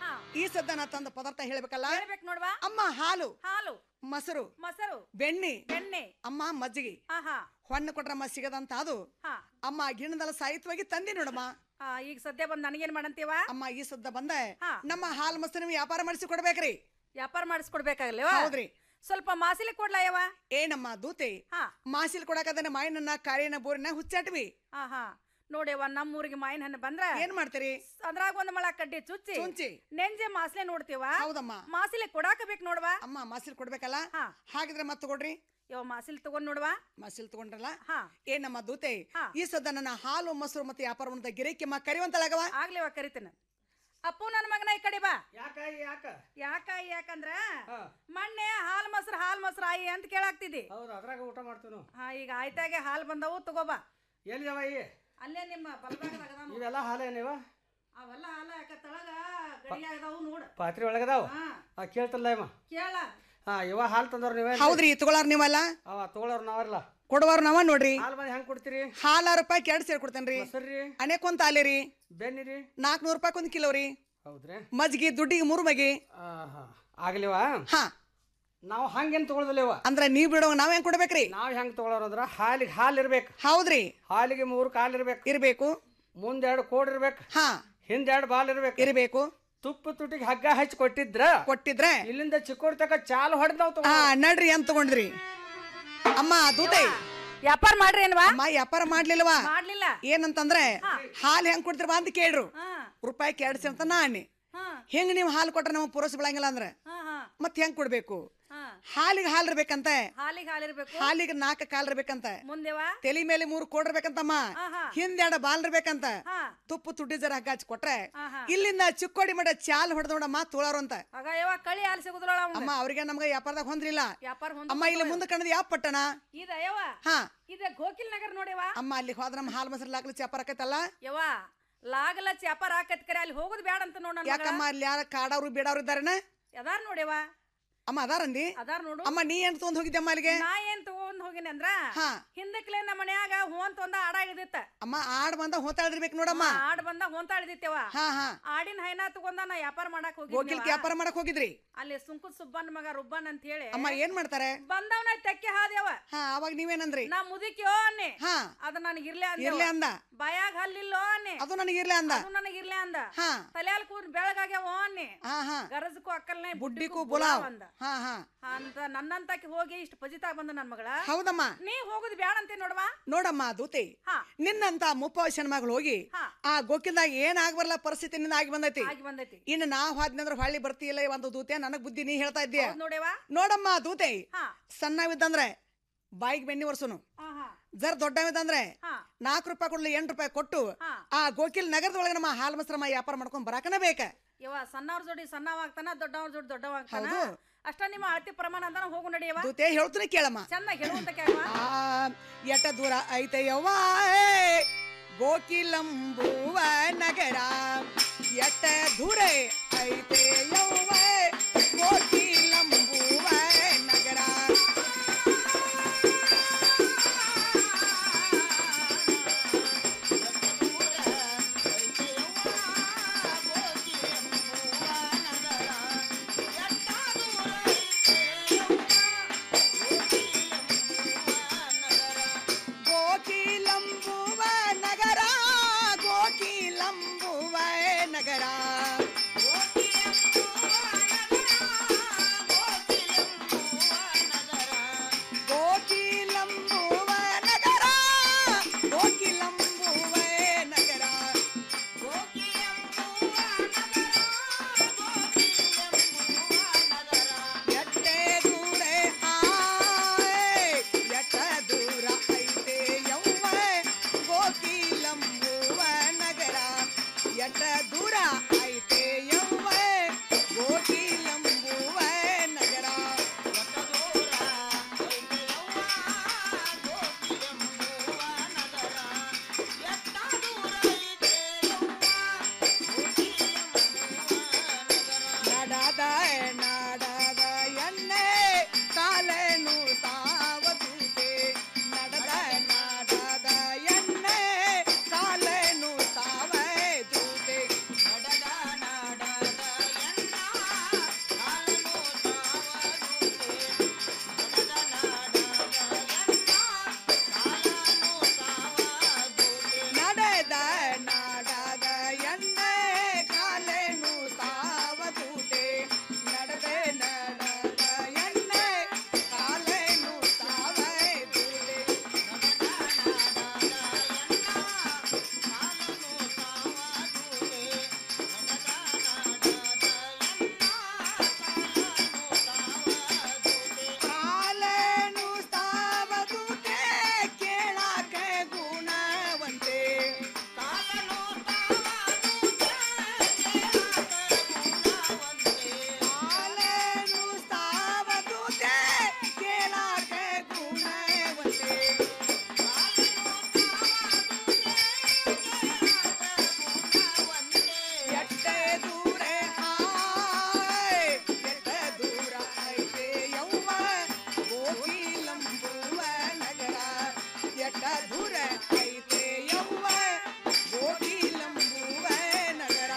ಈ ಸದ್ದ ತಂದ ಪದಾರ್ಥ ಹೇಳ್ಬೇಕಲ್ಲ ಹೇಳ್ಬೇಕು ನೋಡ್ವಾ ಅಮ್ಮ ಹಾಲು ಹಾಲು ಮೊಸರು ಮೊಸರು ಬೆಣ್ಣೆ ಬೆಣ್ಣೆ ಅಮ್ಮ ಮಜ್ಜಿಗೆ ಆಹಾ ಹೊಣ್ಣು ಕೊಟ್ರಮ್ಮ ಸಿಗದಂತ ಅದು ಹಾ ಅಮ್ಮ ಗಿಣ್ಣದಲ್ಲ ಸಾಹಿತ್ಯವಾಗಿ ತಂದಿ ನೋಡಮ್ಮ ಆ, ಈಗ ಸದ್ಯ ಬಂದ್ ನನಗೇನ್ ಮಾಡಂತೀವ ಅಮ್ಮ ಈ ಸದ್ದ ಬಂದ ನಮ್ಮ ಹಾಲು ಮೊಸರು ನೀವು ವ್ಯಾಪಾರ ಮಾಡಿಸಿ ಕೊಡ್ಬೇಕ್ರಿ ವ್ಯಾಪಾರ ಮಾಡಿಸ್ಕೊಡ್ಬೇಕಾಗಲ್ಲ ಹೌದ್ರಿ ಸ್ವಲ್ಪ ಮಾಸಿಲಿ ಕೊಡ್ಲಾ ಯವ್ವ ಏನಮ್ಮ ದೂತೆ ಹಾ ಮಾಸಿಲ್ ಕೊಡಕದನ್ನ ಮಾಯನನ್ನ ಕಾರಿನ ಬೋರಿನ ಹುಚ್ಚಾಟ್ವಿ ಆಹಾ ನೋಡ್ಯವ್ವ ನಮ್ಮೂರಿಗೆ ಮಾವಿನ ಹಣ್ಣು ಬಂದ್ರ ಏನ್ ಮಾಡ್ತೀರಿ ಅದ್ರಾಗ ಒಂದ್ ಮಳ ಕಡ್ಡಿ ಚುಚ್ಚಿ ಚುಂಚಿ. ನೆಂಜೆ ಮಾಸ್ಲೆ ನೋಡ್ತೀವ ಹೌದಮ್ಮ ಮಾಸಿಲೆ ಕೊಡಾಕ ಬೇಕು ನೋಡ್ವಾ ಅಮ್ಮ ಮಾಸಿಲ್ ಕೊಡ್ಬೇಕಲ್ಲ ಹಾಗಿದ್ರೆ ಮತ್ತೆ ತಗೊಡ್ರಿ ಯವ್ ಮಾಸಿಲ್ ತಗೊಂಡ್ ನೋಡ್ವಾ ಮಾಸಿಲ್ ತಗೊಂಡ್ರಲ್ಲ ಹಾ ಏನಮ್ಮ ದೂತೆ ಈ ಸದ್ದ ನನ್ನ ಹಾಲು ಮೊಸರು ಮತ್ತೆ ವ್ಯಾಪಾರವಂತ ಗಿರೇಕಿಮ್ಮ ಕರಿವಂತಲಾಗವ ಆಗ್ಲೇವ ಕರಿತೇನೆ ಅಪ್ಪು ನನ್ನ ಮಗನ ಈ ಕಡೆ ಬಾ ಯಾಕ ಯಾಕ ಯಾಕ ಯಾಕಂದ್ರ ಮೊನ್ನೆ ಹಾಲ್ ಮೊಸರು ಹಾಲ್ ಮೊಸರು ಆಯಿ ಅಂತ ಕೇಳಾಕ್ತಿದ್ದಿ ಹೌದು ಅದ್ರಾಗ ಊಟ ಮಾಡ್ತೀವಿ ನಾವು ಹಾ ಈಗ ಆಯ್ತಾಗೆ ಹಾಲ್ ಬಂದವು ತಗೋಬಾ ಎಲ್ಲಿದಾವ ಈ ಅಲ್ಲೇ ನಿಮ್ಮ ಬಲಭಾಗದಾಗ ಅದಾವ ನೋಡು. ಇವೆಲ್ಲ ಹಾಲೇನಿವ ಅವೆಲ್ಲ ಹಾಲ ಯಾಕ ತಳಗ ಗಡಿಯಾಗದಾವು ನೋಡ ಪಾತ್ರೆ ಒಳಗದಾವ ಹಾ ಆ ಕೇಳ್ತಲ್ಲ ಇವ ಕೇಳ ಹಾ ಇವ ಹಾಲು ತಂದವ್ರು ನೀವೇ ಹೌದ್ರಿ ತಗೊಳಾರ ನೀವಲ್ಲ ಅವ ತಗೊಳೋರು ನಾವಲ್ಲ ಕೊಡುವಾರ ನಾವ ನೋಡ್ರಿ ಹಾಲು ಬಂದು ಹೆಂಗ್ ಕೊಡ್ತೀರಿ ಹಾಲ್ ಆರು ರೂಪಾಯಿ ಎರಡು ಸೇರಿ ಕೊಡ್ತೇನ್ರಿ ಮೊಸರ್ರಿ ಅನೇಕೊಂತ ಆಲಿರಿ ಬೆನ್ನಿರಿ ನಾಲ್ಕನೂರು ರೂಪಾಯಿ ಒಂದ್ ಕಿಲೋ ರೀ ಹೌದ್ರಿ ಮಜ್ಗಿ ದುಡ್ಡಿಗೆ ಮೂರು ಮಗಿ ಆಹಾ. ಆಗ್ಲಿವ ಹಾ ನಾವು ಹಂಗೇನ್ ತಗೊಳ್ದಲ್ಲಿವ ಅಂದ್ರ ನೀವ್ ಬಿಡೋ ನಾವ್ ಹೆಂಗ್ ಕೊಡ್ಬೇಕ್ರಿ ನಾವ್ ಹೆಂಗ್ ತಗೊಳೋರು ಅಂದ್ರ ಹಾಲಿಗೆ ಹಾಲು ಇರ್ಬೇಕು ಹೌದ್ರಿ ಹಾಲಿಗೆ ಮೂರು ಕಾಲು ಇರ್ಬೇಕು ಇರ್ಬೇಕು ಮುಂದೆರಡು ಕೋಡ್ ಇರ್ಬೇಕು ಹಾ ಹಿಂದೆರಡು ಬಾಲ್ ಇರ್ಬೇಕು ಇರ್ಬೇಕು ತುಪ್ಪ ತುಟಿಗೆ ಹಗ್ಗ ಹಚ್ಚಿ ಕೊಟ್ಟಿದ್ರ ಕೊಟ್ಟಿದ್ರೆ ಇಲ್ಲಿಂದ ಚಿಕ್ಕೋಡ್ ತಕ ಚಾಲು ಹೊಡೆದ್ ನಾವು ಹಾ ನಡ್ರಿ ಅಂತ ತಗೊಂಡ್ರಿ ಅಮ್ಮ ದೂತೆ ವ್ಯಾಪಾರ ಮಾಡ್ರಿ ಏನ್ವಾ ಅಮ್ಮ ವ್ಯಾಪಾರ ಮಾಡ್ಲಿಲ್ವಾ ಮಾಡ್ಲಿಲ್ಲ ಏನಂತಂದ್ರೆ ಹಾಲ್ ಹೆಂಗ್ ಕೊಡ್ತೀರ ಅಂತ ಕೇಳ್ರು ಹಾ ರೂಪಾಯಿ ಕೆಡ್ಸಿ ಅಂತ ನಾನಿ ಹಾ ಹೆಂಗ್ ನೀವು ಹಾಲು ಕೊಟ್ರೆ ನಮಗೆ ಪುರಸ್ ಬಿಳಂಗಿಲ್ಲ ಅಂದ್ರೆ ಹಾ ಹಾ ಮತ್ ಹೆಂಗ್ ಕೊಡ್ಬೇಕು ಹಾ ಹಾಲಿಗೆ ಹಾಲ್ ಇರ್ಬೇಕಂತ ಹಾಲಿಗೆ ಹಾಲಿರ್ಬೇಕು ಹಾಲಿಗೆ ನಾಲ್ಕು ಕಾಲ್ ಇರ್ಬೇಕಂತ ಮುಂದೆವಾ ತಲೆ ಮೇಲೆ ಮೂರು ಕೋಡ್ ಇರ್ಬೇಕಂತಮ್ಮ ಆಹಾ. ಹಿಂದೆರಡು ಬಾಲ್ ಇರ್ಬೇಕಂತ ಹಾ ತುಪ್ಪು ತುಡ್ಡಿ ಜರ ಹಗ್ಗ ಹಚ್ಚಿ ಕೊಟ್ರೆ ಆಹಾ. ಇಲ್ಲಿಂದ ಚಿಕ್ಕೋಡಿ ಮಠ ಚಾಲ್ ಹೊಡೆದ ನೋಡಮ್ಮ ತೋಳಾರು ಅಂತ ಆಗ ಯಾವ ಕಳಿ ಹಾಲು ಸಿಗುದ್ರೊಳ ಅಮ್ಮ ಅವ್ರಿಗೆ ನಮ್ಗೆ ವ್ಯಾಪಾರದಾಗ ಹೊಂದ್ರಿಲ್ಲ ವ್ಯಾಪಾರ ಹೊಂದ್ ಅಮ್ಮ ಇಲ್ಲಿ ಮುಂದೆ ಕಣದ್ ಯಾವ ಪಟ್ಟಣ ಇದ ಯವ್ವ ಹಾ ಇದ ಗೋಕಿಲ್ ನಗರ್ ನೋಡ್ಯವ ಅಮ್ಮ ಅಲ್ಲಿ ಹೋದ್ರ ನಮ್ಮ ಹಾಲು ಮೊಸರು ಲಾಕ್ಲಿ ವ್ಯಾಪಾರ ಆಕೈತಲ್ಲ ಯವ್ವ ಲಾಗಲ ಚಾಪಾರ ಹಾಕತ್ ಕರೆ ಅಲ್ಲಿ ಹೋಗುದ್ ಬ್ಯಾಡ ಅಂತ ನೋಡ ಯಾಕಮ್ಮ ಅಲ್ಲಿ ಯಾರ ಕಾಡವ್ರು ಬೇಡವ್ರು ಇದ್ದಾರನ ಅದಾರ ನೋಡ್ಯವ ಅಮ್ಮ ಅದಾರಂದಿ ಅದಾರ ನೋಡು ಅಮ್ಮ ನೀ ಏನ್ ತೊಗೊಂಡ್ ಹೋಗಿದ್ದೆ ಅಮ್ಮ ಅಲ್ಲಿಗೆ ನಾ ಏನ್ ತಗೊಂಡ್ ಹೋಗಿನಿ ಅಂದ್ರ ಹಾ. ಹಿಂದಕ್ಲೆ ನಮ್ಮ ಮನ್ಯಾಗ ಹೂ ಅಂತ ಒಂದ ಆಡ ಹಿಡಿದಿತ್ತ ಅಮ್ಮ ಆಡ್ ಬಂದ ಹೋತಾಳಿರ್ಬೇಕು ನೋಡಮ್ಮ ಆಡ್ ಬಂದ ಹೊಂತ ಹಿಡಿದಿತ್ತೇವ ಹಾ ಹಾ ಆಡಿನ ಹೈನಾ ತಗೊಂಡ ನಾ ವ್ಯಾಪಾರ ಮಾಡಕ್ ಗೋಕಿಲ್ ಹೋಗಿ ವ್ಯಾಪಾರ ಮಾಡಕ್ ಹೋಗಿದ್ರಿ ಅಲ್ಲಿ ಸುಂಕುದ್ ಸುಬ್ಬನ್ ಮಗ ರುಬ್ಬನ್ ಅಂತ ಹೇಳಿ ಅಮ್ಮ ಏನ್ ಮಾಡ್ತಾರೆ ಬಂದವನ ತೆಕ್ಕೆ ಹಾದ್ಯವ ಹಾ ಅವಾಗ ನೀವೇನಂದ್ರಿ ನಾ ಮುದುಕಿಯೋ ಅನ್ನೆ ಹಾ ಅದ ನನಗೆ ಇರ್ಲೇ ಇರ್ಲಿ ಅಂದ ಅಂದ ಬಾಯಾಗ ಹಲ್ಲಿಲ್ಲೋ ಅನ್ನೆ ಅದು ನನಗೆ ಇರ್ಲಿ ಅಂದ ಅದು ನನಗೆ ಇರ್ಲೇ ಅಂದ ಹಾ ತಲೆಯಾಲ್ ಕೂರ್ ಬೆಳಗಾಗ್ಯಾವ ಅನ್ನೆ ಹಾ ಹಾ ಗರಜಕ್ಕೂ ಅಕ್ಕಲ್ನೇ ಬುಡ್ಡಿಗೂ ಬುಲಾವ್ ಅಂದ ಹಾ ಹಾ ಅಂತ ನನ್ನಂತಕ್ಕೆ ಹೋಗಿ ಇಷ್ಟು ಪಜಿತಾಗ ಬಂದ ನನ್ ಮಗಳ ಹೌದಮ್ಮ ನೀ ಹೋಗುದು ಬ್ಯಾಡ ಅಂತೆ ನೋಡ್ವಾ ನೋಡಮ್ಮ ದೂತಿ ಹಾ. ನಿನ್ನಂತ ಮುಪ್ಪ ಮಗಳು ಹೋಗಿ ಹಾ. ಆ ಗೋಕಿಲ್ದಾಗ ಏನ್ ಆಗ್ಬರ್ಲ ಪರಿಸ್ಥಿತಿ ನಿನ್ನ ಆಗಿ ಬಂದೈತಿ ಆಗಿ ಬಂದೈತಿ ಇನ್ನು ನಾವ್ ಹಾದ್ನಂದ್ರ ಹೊಳ್ಳಿ ಬರ್ತಿಲ್ಲ ಒಂದು ದೂತೆ ನನಗ್ ಬುದ್ಧಿ ನೀ ಹೇಳ್ತಾ ಇದ್ದೀಯ ಹೌದ್ ನೋಡ್ಯವಾ ನೋಡಮ್ಮ ದೂತೆ ಹಾ ಸಣ್ಣವಿದ್ದಂದ್ರೆ ಬಾಯಿಗೆ ಬೆಣ್ಣಿ ಒರ್ಸುನು ಹಾ ಹಾ ಜರ ದೊಡ್ಡವಿದ್ದಂದ್ರೆ ಹಾ ನಾಲ್ಕು ರೂಪಾಯಿ ಕೊಡ್ಲಿ ಎಂಟು ರೂಪಾಯಿ ಕೊಟ್ಟು ಹಾ. ಆ ಗೋಕಿಲ್ ನಗರದೊಳಗೆ ನಮ್ಮ ಹಾಲ್ ಮಸ್ರಮ್ಮ ವ್ಯಾಪಾರ ಮಾಡ್ಕೊಂಡ್ ಬರಾಕನ ಬೇಕ ಇವ ಸಣ್ಣವ್ರ ಜೋಡಿ ಸಣ್ಣವಾಗ್ತಾನ ದೊಡ್ಡವ್ರ ಜೋಡಿ ದೊಡ್ಡವಾಗ್ತಾನ ಹೌದು. ಅಷ್ಟ ನಿಮ್ಮ ಅಳತಿ ಪ್ರಮಾಣ ಅಂತಾನ ಹೋಗು ನಡಿಯವ ದೂತೆ ಹೇಳ್ತೀನಿ ಕೇಳಮ್ಮ ಚಂದ ಹೇಳುವಂತ ಕೇಳವ ಆ ಎಟ ದೂರ ಐತೆ ಯವ್ವ ಗೋಕಿಲಂಬುವ ನಗರ ಎಟ ದೂರ ಐತೆ ಯವ್ವ ಗೋಕಿಲಂಬುವ ನಗರ ಗೋಕಿಲಂಬುವ ನಗರ ಗೋಕಿಲಂಬುವ ನಗರ ಗೋಕಿಲಂಬುವ ನಗರ ಗೋಕಿಲಂಬುವ ನಗರ ಎಟ್ಟೆ ದೂರ ಆಯ್ ಎಟ್ಟ ದೂರ ಐತೆ ಯವ್ವ ಗೋಕಿಲಂಬುವ ನಗರ ಎಟ್ಟ ದೂರ ಐತೆ ಯವ್ವ ಗೋಕಿಲಂಬುವ ನಗರ ನಡದ ನಡದ ಎಣ್ಣೆ ಕಾಲೇನು ಸಾವದೂತೆ ನಡದ ನಡದ ಎಣ್ಣೆ ಕಾಲೇನು ಸಾವದೂತೆ ನಡದ ನಡದ ನಡೆದ ನಾಡದ ಎಣ್ಣೆ ಕಾಲೇನು ಸಾವದೂತೆ ನಡೆದ ನಡೆದ ಎಣ್ಣೆ ಕಾಲೇನು ಸಾವದೂತೆ ಕಾಲೇನು ಸಾವದೂತೆ ಕೇಳಾಕ ಗುಣವಂತೆ ಕಾಲೇನು ಸಾವದೂತೆ ಕೇಳಾಕ ಗುಣವಂತೆ ಎಟ್ಟೆ ದೂರ ಹಾಯ್ ಎಟ್ಟ ದೂರ ಐತೆ ಯವ್ವ ಗೋಕಿಲಂಬುವ ನಗರ ಎಟ್ಟ ದೂರ ಐತೆ ಯವ್ವ ಗೋಕಿಲಂಬುವ ನಗರ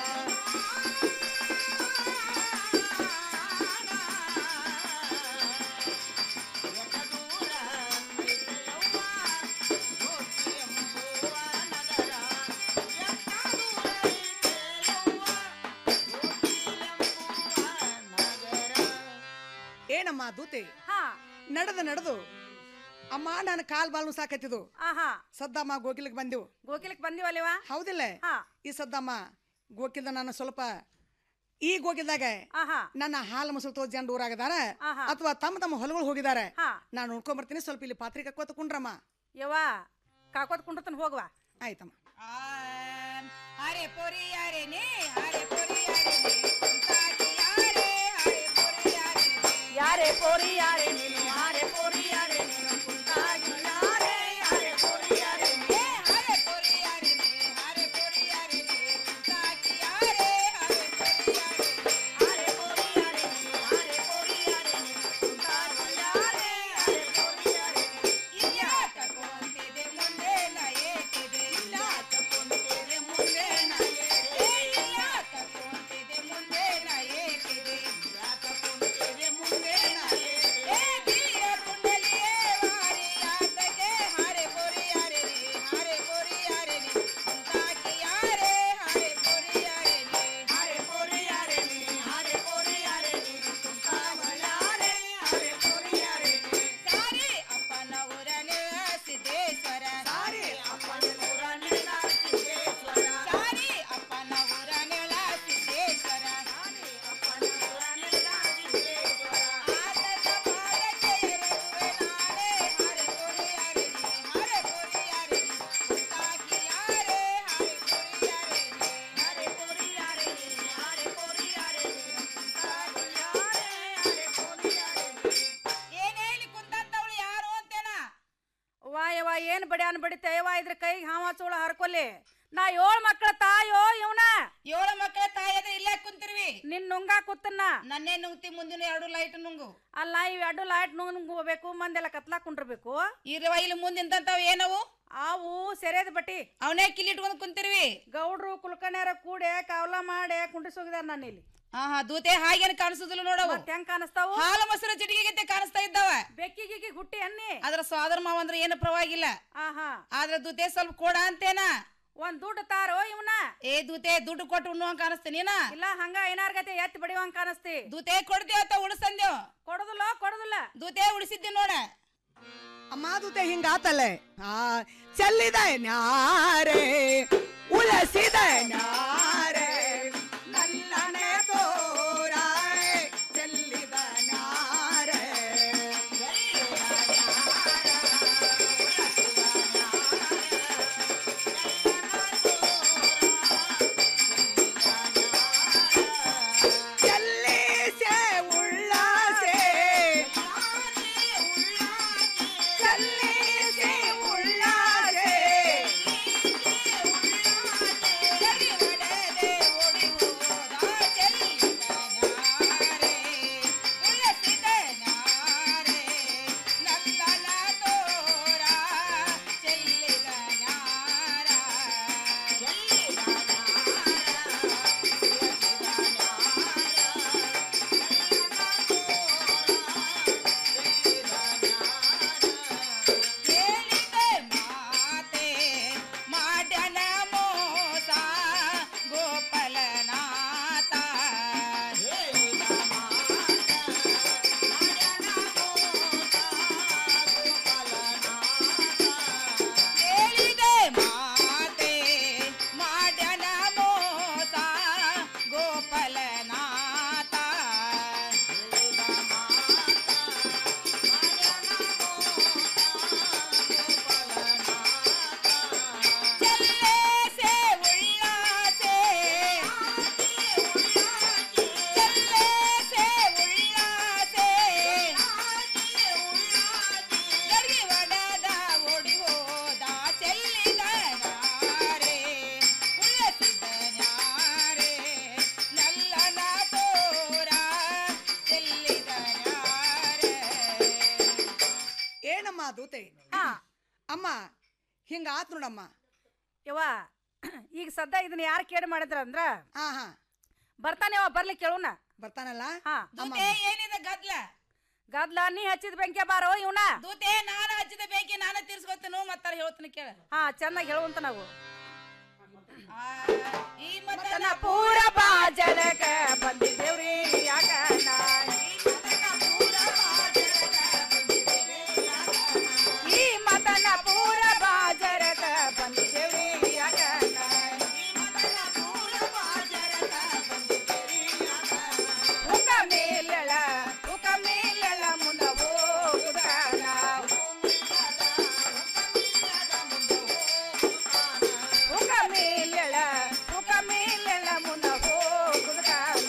ಏನಮ್ಮ ದೂತೆ ನಡೆದು ನಡೆದು ಅಮ್ಮ ನನ್ನ ಕಾಲ್ ಬಾಲ್ನು ಸಾಕತ್ತಿದು ಆಹಾ ಸದ್ದಮ್ಮ ಗೋಕಿಲಕ್ಕೆ ಬಂದೆವು ಗೋಕಿಲಕ್ಕೆ ಬಂದಿವಲ್ವಾ ಹೌದಿಲ್ಲ ಈ ಸದ್ದಮ್ಮ ಗೋಕಿಲ್ದ ನಾನು ಸ್ವಲ್ಪ ಈ ಗೋಕಿಲ್ದಾಗ ನನ್ನ ಹಾಲು ಮೊಸರು ತೋ ಜನ ಊರಾಗದಾರ ಅಥವಾ ತಮ್ಮ ತಮ್ಮ ಹೊಲಗಳು ಹೋಗಿದ್ದಾರೆ ನಾನು ನೋಡ್ಕೊಂಡ್ ಬರ್ತೀನಿ ಸ್ವಲ್ಪ ಇಲ್ಲಿ ಪಾತ್ರೆ ಕಕ್ಕೋತ ಕುಂಡ್ರಮ್ಮ ಯವ್ವ ಕಾಕೋತ್ ಕುಂಡ್ರತನ ಹೋಗುವ ಆಯ್ತಮ್ಮ ಅರೆ ಪೊರಿ ಅರೆ ನೇ ಅರೆ ಪೊರಿ ಅರೆ ನೇ ಕುಂತಾಗಿ ಯಾರೆ ಅರೆ ಪೊರಿ ಅರೆ ಯಾರೆ ಪೊರಿ ಯಾರೆ ನೀನು ಅರೆ ಪೊರಿ ಯಾರೆ ನೀನು ಕುಂತಾಗಿ ಯಾರೆ ಅರೆ ಪೊರಿ ಯಾರೆ ನೇ ಅರೆ ಪೊರಿ ಯಾರೆ ನೇ ಅರೆ ಪೊರಿ ಯಾರೆ ನೇ ಕುಂತಾಗಿ ಯಾರೆ ಅರೆ ಪೊರಿ ಯಾರೆ ಅರೆ ಪೊರಿ ಯಾರೆ ನೀನು ಅರೆ ಪೊರಿ ಯಾರೆ ನೇ ಕುಂತಾಗಿ ಯಾರೆ ಅರೆ ಪೊರಿ ಯಾರೆ ಇಲ್ಲ ತಕೊಂತಿದೆ ಮುಂದೆ ನಾ ಏಕಿದೆ ಇಲ್ಲ ತಕೊಂತಿದೆ ಮುಂದೆ ನಾ ಏಕಿದೆ ಇಲ್ಲ ತಕೊಂತಿದೆ ಮುಂದೆ ನಾ ಏಕಿದೆ ಇಲ್ಲ ತಕೊಂತಿದೆ ಮುಂದೆ ನಾ ಏಕಿದೆ ಏ ಬೀರ ಕುಂಡಲಿ ಯವ್ವ ಏನ್ ಬಡ್ಯಾನ್ ಬಡಿತ ಯವ್ವ ಇದ್ರ ಕೈಗೆ ಹಾವ ಚೂಳ ಹರ್ಕೊಲ್ಲಿ ನಾ ಏಳ್ ಮಕ್ಕಳ ತಾಯೋ ಇವನ ಏಳು ಮಕ್ಕಳ ತಾಯದ ಇಲ್ಲೇ ಕುಂತಿರ್ವಿ ನಿನ್ ನುಂಗ ಕೂತನ್ನ ನನ್ನೇ ನುಂಗ್ತಿ ಮುಂದಿನ ಎರಡು ಲೈಟ್ ನುಂಗು ಅಲ್ಲ ಇವ್ ಎರಡು ಲೈಟ್ ನುಂಗ್ಬೇಕು ಮಂದೆಲ್ಲ ಕತ್ಲಾ ಕುಂಡ್ರಬೇಕು ಇರವ ಇಲ್ಲಿ ಮುಂದಿಂತಾವ್ ಏನವು ಅವು ಸೆರೆದ ಬಟ್ಟಿ ಅವನೇ ಕಿಲಿಟ್ಕೊಂಡ್ ಕುಂತಿರ್ವಿ ಗೌಡ್ರು ಕುಲ್ಕಣ್ಯಾರ ಕೂಡೆ ಕಾವಲ ಮಾಡಿ ಕುಂಡಿಸೋಗಿದಾರ ನಾನು ಇಲ್ಲಿ ಹಾ ಹಾ ದೂತೆ ಹಾಗೇನ್ ಕಾಣಿಸುದಿಲ್ಲ ನೋಡವು ಮತ್ತ್ ಹೆಂಗ್ ಕಾಣಿಸ್ತಾವು ಹಾಲು ಮೊಸರು ಚಿಟಿಗೆ ಕಾಣಿಸ್ತಾ ಇದ್ದಾವ ಬೆಕ್ಕಿಗಿಗಿ ಹುಟ್ಟಿ ಅನ್ನಿ ಅದ್ರ ಸ್ವಾದರ ಮಾವ ಅಂದ್ರೆ ಏನು ಪರವಾಗಿಲ್ಲ ಆಹಾ ಆದ್ರ ದೂತೆ ಸ್ವಲ್ಪ ಕೊಡ ಅಂತೇನ ಒಂದ್ ದುಡ್ಡು ತಾರೋ ಇವನ ಏ ದೂತೆ ದುಡ್ಡು ಕೊಟ್ಟು ಉಣ್ಣುವಂಗ ಕಾಣಿಸ್ತೀನ ಇಲ್ಲ ಹಂಗ ಐನಾರ್ ಗತೆ ಎತ್ತಿ ಬಡಿವಂಗ ಕಾಣಿಸ್ತಿ ದೂತೆ ಕೊಡ್ತೇವ ಅಂತ ಉಳಿಸ್ತಂದೇವ್ ಕೊಡುದಿಲ್ಲ ಕೊಡುದಿಲ್ಲ ದೂತೆ ಉಳಿಸಿದ್ದೆ ನೋಡ ಅಮ್ಮ ದೂತೆ ಹಿಂಗಾತಲೆ ಆ ಚೆಲ್ಲಿದ ನ್ಯಾರೆ ಉಳಸಿದ ನ್ಯಾರೆ ನಲ್ಲನೆ ತೋರ ಚೆಲ್ಲಿದ ನ್ಯಾರೆ ಚೆಲ್ಲಿಸೆ ಉಳ್ಳಾಸೆ ಚೆಲ್ಲಿಸೆ ಉಳ್ಳಾಸೆ ಮಾಡ್ಯನ ಮೋಸ ಗೋಪಾಲನಾಥ ಹೇಳಿದೆ ಮಾತೆ ಮಾಡ್ಯನ ಮೋಸ ಗೋಪಾಲನಾಥ ಚೆಲ್ಲೇಸೆ ಉಳ್ಳಾಸೆ ಚೆಲ್ಲೇಸೆ ಉಳ್ಳಾಸೆ ಗರ್ಗಿ ಒಡದ ಓಡಿ ಹೋದ ಚೆಲ್ಲಿದ ನಾರೆ ಉಳ್ಳಸಿದ ನಾರೆ ನಲ್ಲನ ತೋರ ಚೆಲ್ಲಿದ ನಾರೆ ಏನಮ್ಮ ದೂತೆ ಅಮ್ಮ ಹಿಂಗ ಆತ್ ನೋಡಮ್ಮ ಯವ್ವ ಈಗ ಸದ್ದ ಇದನ್ನ ಯಾರು ಕೇಳಿ ಮಾಡಿದ್ರ ಅಂದ್ರ ಹಾ ಹಾ ಬರ್ತಾನೆ ಅವ ಬರ್ಲಿ ಕೇಳುನ ಬರ್ತಾನಲ್ಲ ಹಾ ದೂತೆ ಏನಿದೆ ಗದ್ಲ ಗದ್ಲ ನೀ ಹಚ್ಚಿದ ಬೆಂಕಿ ಬಾರೋ ಇವನ ದೂತೆ ನಾನು ಹಚ್ಚಿದ ಬೇಕಿ ನಾನು ತೀರ್ಸ್ಕೊತನು ಮತ್ತಾರ ಹೇಳ್ತೀನಿ ಕೇಳ ಹಾ ಚೆನ್ನಾಗಿ ಹೇಳುವಂತ ನಾವು ಈ ಮತನ ಮತನ ಪೂರ ಬಾಜಲಕ ಬಂದಿದ್ದೇವ್ರಿ ಯಾಕ ನಾ ಈ ಮತನ ಪೂರ ಬಾಜರಕ ಬಂದಿದ್ದೇವ್ರಿ ಯಾಕ ನಾ ಹುಕ ಮೇಲಳ ಹುಕ ಮೇಲಳ ಮುಂದ ಹೋಗುದಾನ ಹುಕ ಮೇಲಳ ಹುಕ ಮೇಲಳ ಮುಂದ ಹೋಗುದಾನ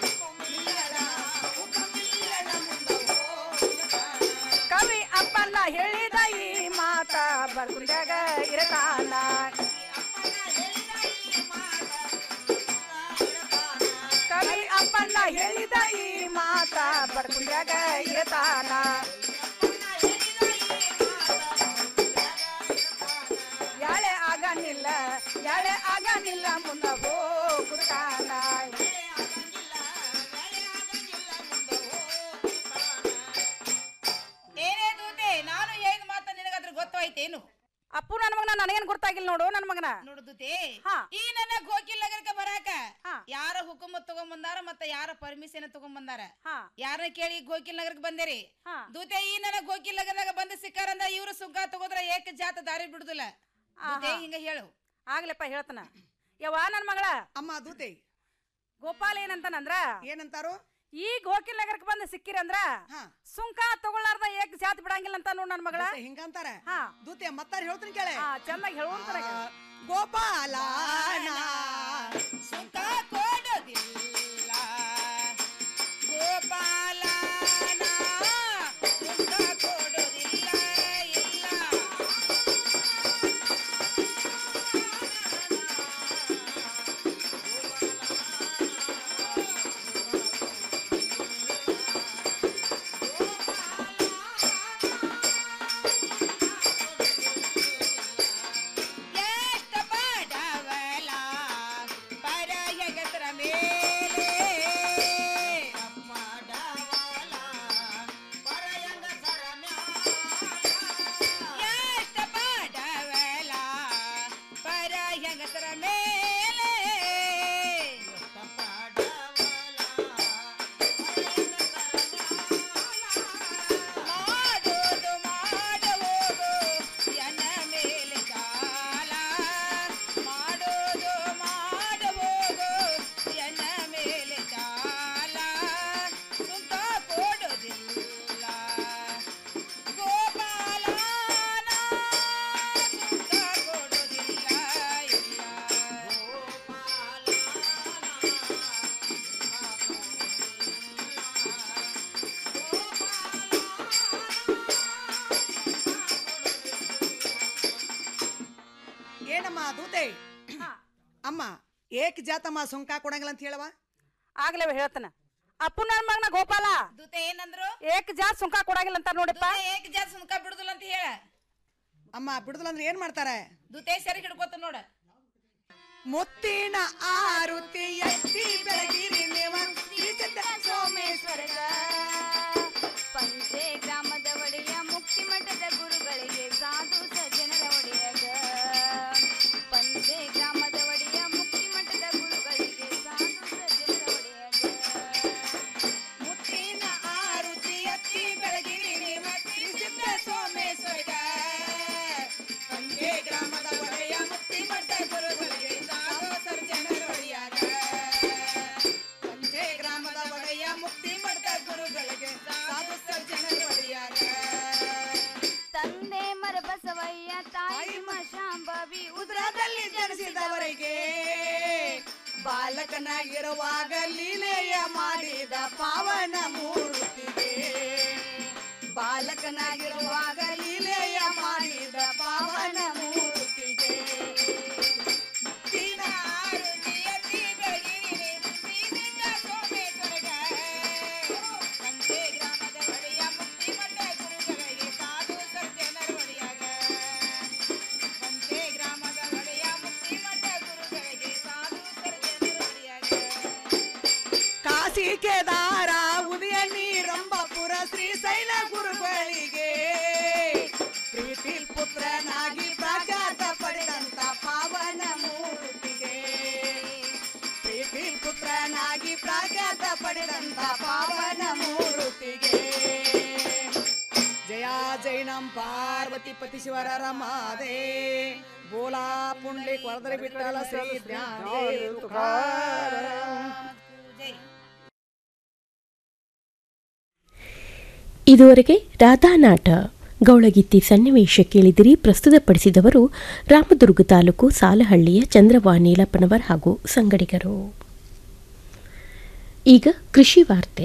ಕವಿ ಅಪ್ಪನ ಹೇಳಿದ ಈ ಮಾತ ಬರ್ಗುಂಡ್ಯಾಗ ಇರತಾನ ಕವಿ ಅಪ್ಪನ ಹೇಳಿದ ಈ ಮಾತ ಬರ್ಗುಂಡ್ಯಾಗ ಇರತಾನ ಯಾಳೆ ಆಗನಿಲ್ಲ ಯಾಳೆ ಆಗನಿಲ್ಲ ಮುಂದ ಹೋಗುತ್ತಾನ ಏನೇ ದೂತೆ ನಾನು ಹೇಳಿದ ಮಾತ ನಿನಗಾದ್ರ ಗೊತ್ತಾಯ್ತೇನು ಅಪ್ಪು ನನ್ನ ಮಗನ ನನಗೇನ್ ಗೊತ್ತಾಗಿಲ್ಲ ನೋಡು ನನ್ನ ಮಗನ ನೋಡು ದೂತೆ ಈ ನನ್ನ ಗೋಕಿಲ್ ನಗರಕ್ಕೆ ಬರಾಕ ಯಾರ ಹುಕುಮ ತಗೊಂಬಂದಾರ ಮತ್ತ ಯಾರ ಪರ್ಮಿಷನ್ ತಗೊಂಬಂದಾರ ಯಾರನ್ನ ಕೇಳಿ ಗೋಕಿಲ್ ನಗರಕ್ಕೆ ಬಂದೇರಿ ದೂತೆ ಈ ನನ್ನ ಗೋಕಿಲ್ ನಗರದಾಗ ಬಂದ ಸಿಕ್ಕಾರಂದ ಇವ್ರು ಸುಗ್ಗ ತಗೋದ್ರ ಏಕ ಜಾತ ದಾರಿ ಬಿಡುದಿಲ್ಲ ದೂತೆ ಹಿಂಗ ಹೇಳು ಆಗ್ಲಪ್ಪ ಹೇಳ್ತಾನ ಯವ್ವ ನನ್ನ ಮಗಳ ಅಮ್ಮ ದೂತೆ ಗೋಪಾಲ್ ಏನಂತಾನಂದ್ರ ಏನಂತಾರು ಈ ಗೋಕಿಲ್ ನಗರಕ್ಕೆ ಬಂದು ಸಿಕ್ಕಿರಂದ್ರ ಸುಂಕ ತಗೊಳ್ಳಾರ್ದ ಏಕ್ ಜಾತ್ ಬಿಡಂಗಿಲ್ಲ ಅಂತ ನೋಡ್ ನನ್ನ ಮಗಳ ದೂತೆ ಹಿಂಗಂತಾರ ದೂತೆ ಮತ್ತಾರ ಹೇಳ್ತೀನಿ ಕೇಳೆ ಚೆನ್ನಾಗಿ ಹೇಳುವಂತಾರ ಗೋಪಾಲ ಸುಖ ಕೊಡೋದಿಲ್ಲ ಗೋಪಾಲನ ಸುಖ ಕೊಡೋದಿಲ್ಲ ಇಲ್ಲ ಏನಮ್ಮ ದೂತೆ ಅಮ್ಮ ಏಕ್ ಜಾತಮ್ಮ ಸುಂಕ ಕೊಡಂಗಿಲ್ಲ ಅಂತ ಹೇಳವ ಆಗ್ಲೇ ಹೇಳ್ತಾನ ಅಪ್ಪು ನನ್ನ ಮಗನ ಗೋಪಾಲ ದೂತೆ ಏನಂದ್ರು ಏಕ್ ಜಾತ್ ಸುಂಕ ಕೊಡಂಗಿಲ್ಲ ಅಂತ ನೋಡಪ್ಪ ಏಕ್ ಜಾತ್ ಸುಂಕ ಬಿಡುದಿಲ್ಲ ಅಂತ ಹೇಳ ಅಮ್ಮ ಬಿಡುದಿಲ್ಲ ಅಂದ್ರೆ ಏನ್ ಮಾಡ್ತಾರೆ ದೂತೆ ಸರಿ ಹಿಡ್ಕೋತ ನೋಡ ಮುತ್ತಿನ ಆರುತಿ ಎತ್ತಿ ಬೆಳಗಿರಿ ನೇವ ಶ್ರೀಸಿದ್ಧ ಸೋಮೇಶ್ವರಗ ಪಂಚೆ ಗ್ರಾಮದ ಒಡೆಯ ಮುಕ್ತಿ ಮಠದ ಗುರುಗಳಿಗೆ ಸಾಧು ಸಜ್ಜನರ ಒಡೆಯಗ ಪಂಚೆ ಗ್ರಾಮದ ಒಡೆಯ ಮುಕ್ತಿ ಮಠದ ಗುರುಗಳಿಗೆ ಸಾಧು ಸಜ್ಜನರ ಒಡೆಯಗ ಮುತ್ತಿನ ಆರುತಿ ಎತ್ತಿ ಬೆಳಗಿರಿ ನೇವ ಶ್ರೀಸಿದ್ಧ ಸೋಮೇಶ್ವರಗ ಪಂಚೆ ಗ್ರಾಮದ ಒಡೆಯ ಮುಕ್ತಿ ಮಠ ಗುರುಗಳಿಗೆ ಸಾಧು ಸರ್ಜನರ ಒಡೆಯಾಗ ಪಂಚೆ ಗ್ರಾಮದ ಒಡೆಯ ಮುಕ್ತಿ ಮಠ ಗುರುಗಳಿಗೆ ಸಾಧು ಸರ್ಜನರ ಒಡೆಯಾಗ ತಂದೆ ಮರಬಸವಯ್ಯ ತಾಯಿ ಮಶಾಂಬವಿ ಉದ್ರದಲ್ಲಿ ಜನಿಸಿದವರಿಗೆ ಬಾಲಕನಾಗಿರುವಾಗ ಲೀಲೆಯ ಮಾಡಿದ ಪಾವನ ಮೂರ್ತಿಗೆ ಬಾಲಕನಾಗಿರುವಾಗ ಲೀಲೆಯ ಮಾಡಿದ ಪಾವನ ಮೂರ್ತಿಗೆ ಮುತ್ತಿನ ಆರುತಿ ಎತ್ತಿ ಬೆಳಗಿರಿ ಶ್ರೀಸಿದ್ಧ ಸೋಮೇಶ್ವರಗ. ಪಂಚೆ ಗ್ರಾಮದ ಒಡೆಯ ಮುಕ್ತಿ ಮಠ ಗುರುಗಳಿಗೆ ಸಾಧು ಸರ್ಜನರ ಒಡೆಯಾಗ. ಪಂಚೆ ಗ್ರಾಮದ ಒಡೆಯ ಮುಕ್ತಿ ಮಠ ಗುರುಗಳಿಗೆ ಸಾಧು ಸರ್ಜನರ ಒಡೆಯಾಗ. ಕಾಶಿ ಕೇದಾರ ಉದಯ ನೀರಂಬಪುರ ಶ್ರೀಶೈಲ ಗುರುಗಳಿಗೆ ಪ್ರೀತಿ ಪುತ್ರನಾಗಿ ಪ್ರಾಗಾತ ಪಡೆದಂತ ಪಾವನ ಮೂರ್ತಿಗೆ ಪ್ರೀತಿ ಪುತ್ರನಾಗಿ ಪ್ರಾಗಾತ ಪಡೆದಂತ ಪಾವನ ಮೂರ್ತಿಗೆ ಜಯ ಜೈನಂ ಪಾರ್ವತಿ ಪತಿ ಶಿವರ ರಮಾದೆ ಬೋಲಾ ಪುಂಡ್ಲಿ ಕೊಳದರೆ ಬಿಟ್ಟಲ ಶ್ರೀ ಜ್ಞಾನೇಂದ್ರ ತುಕಾರಾಮ್. ಇದುವರೆಗೆ ರಾಧಾನಾಟ ಗೌಳಗಿತ್ತಿ ಸನ್ನಿವೇಶ ಕೇಳಿದಿರಿ ಪ್ರಸ್ತುತಪಡಿಸಿದವರು ರಾಮದುರ್ಗ ತಾಲೂಕು ಸಾಲಹಳ್ಳಿಯ ಚಂದ್ರವಾಣಿ ನೀಲಪ್ಪನವರ್ ಹಾಗೂ ಸಂಗಡಿಗರು ಈಗ ಕೃಷಿ ವಾರ್ತೆ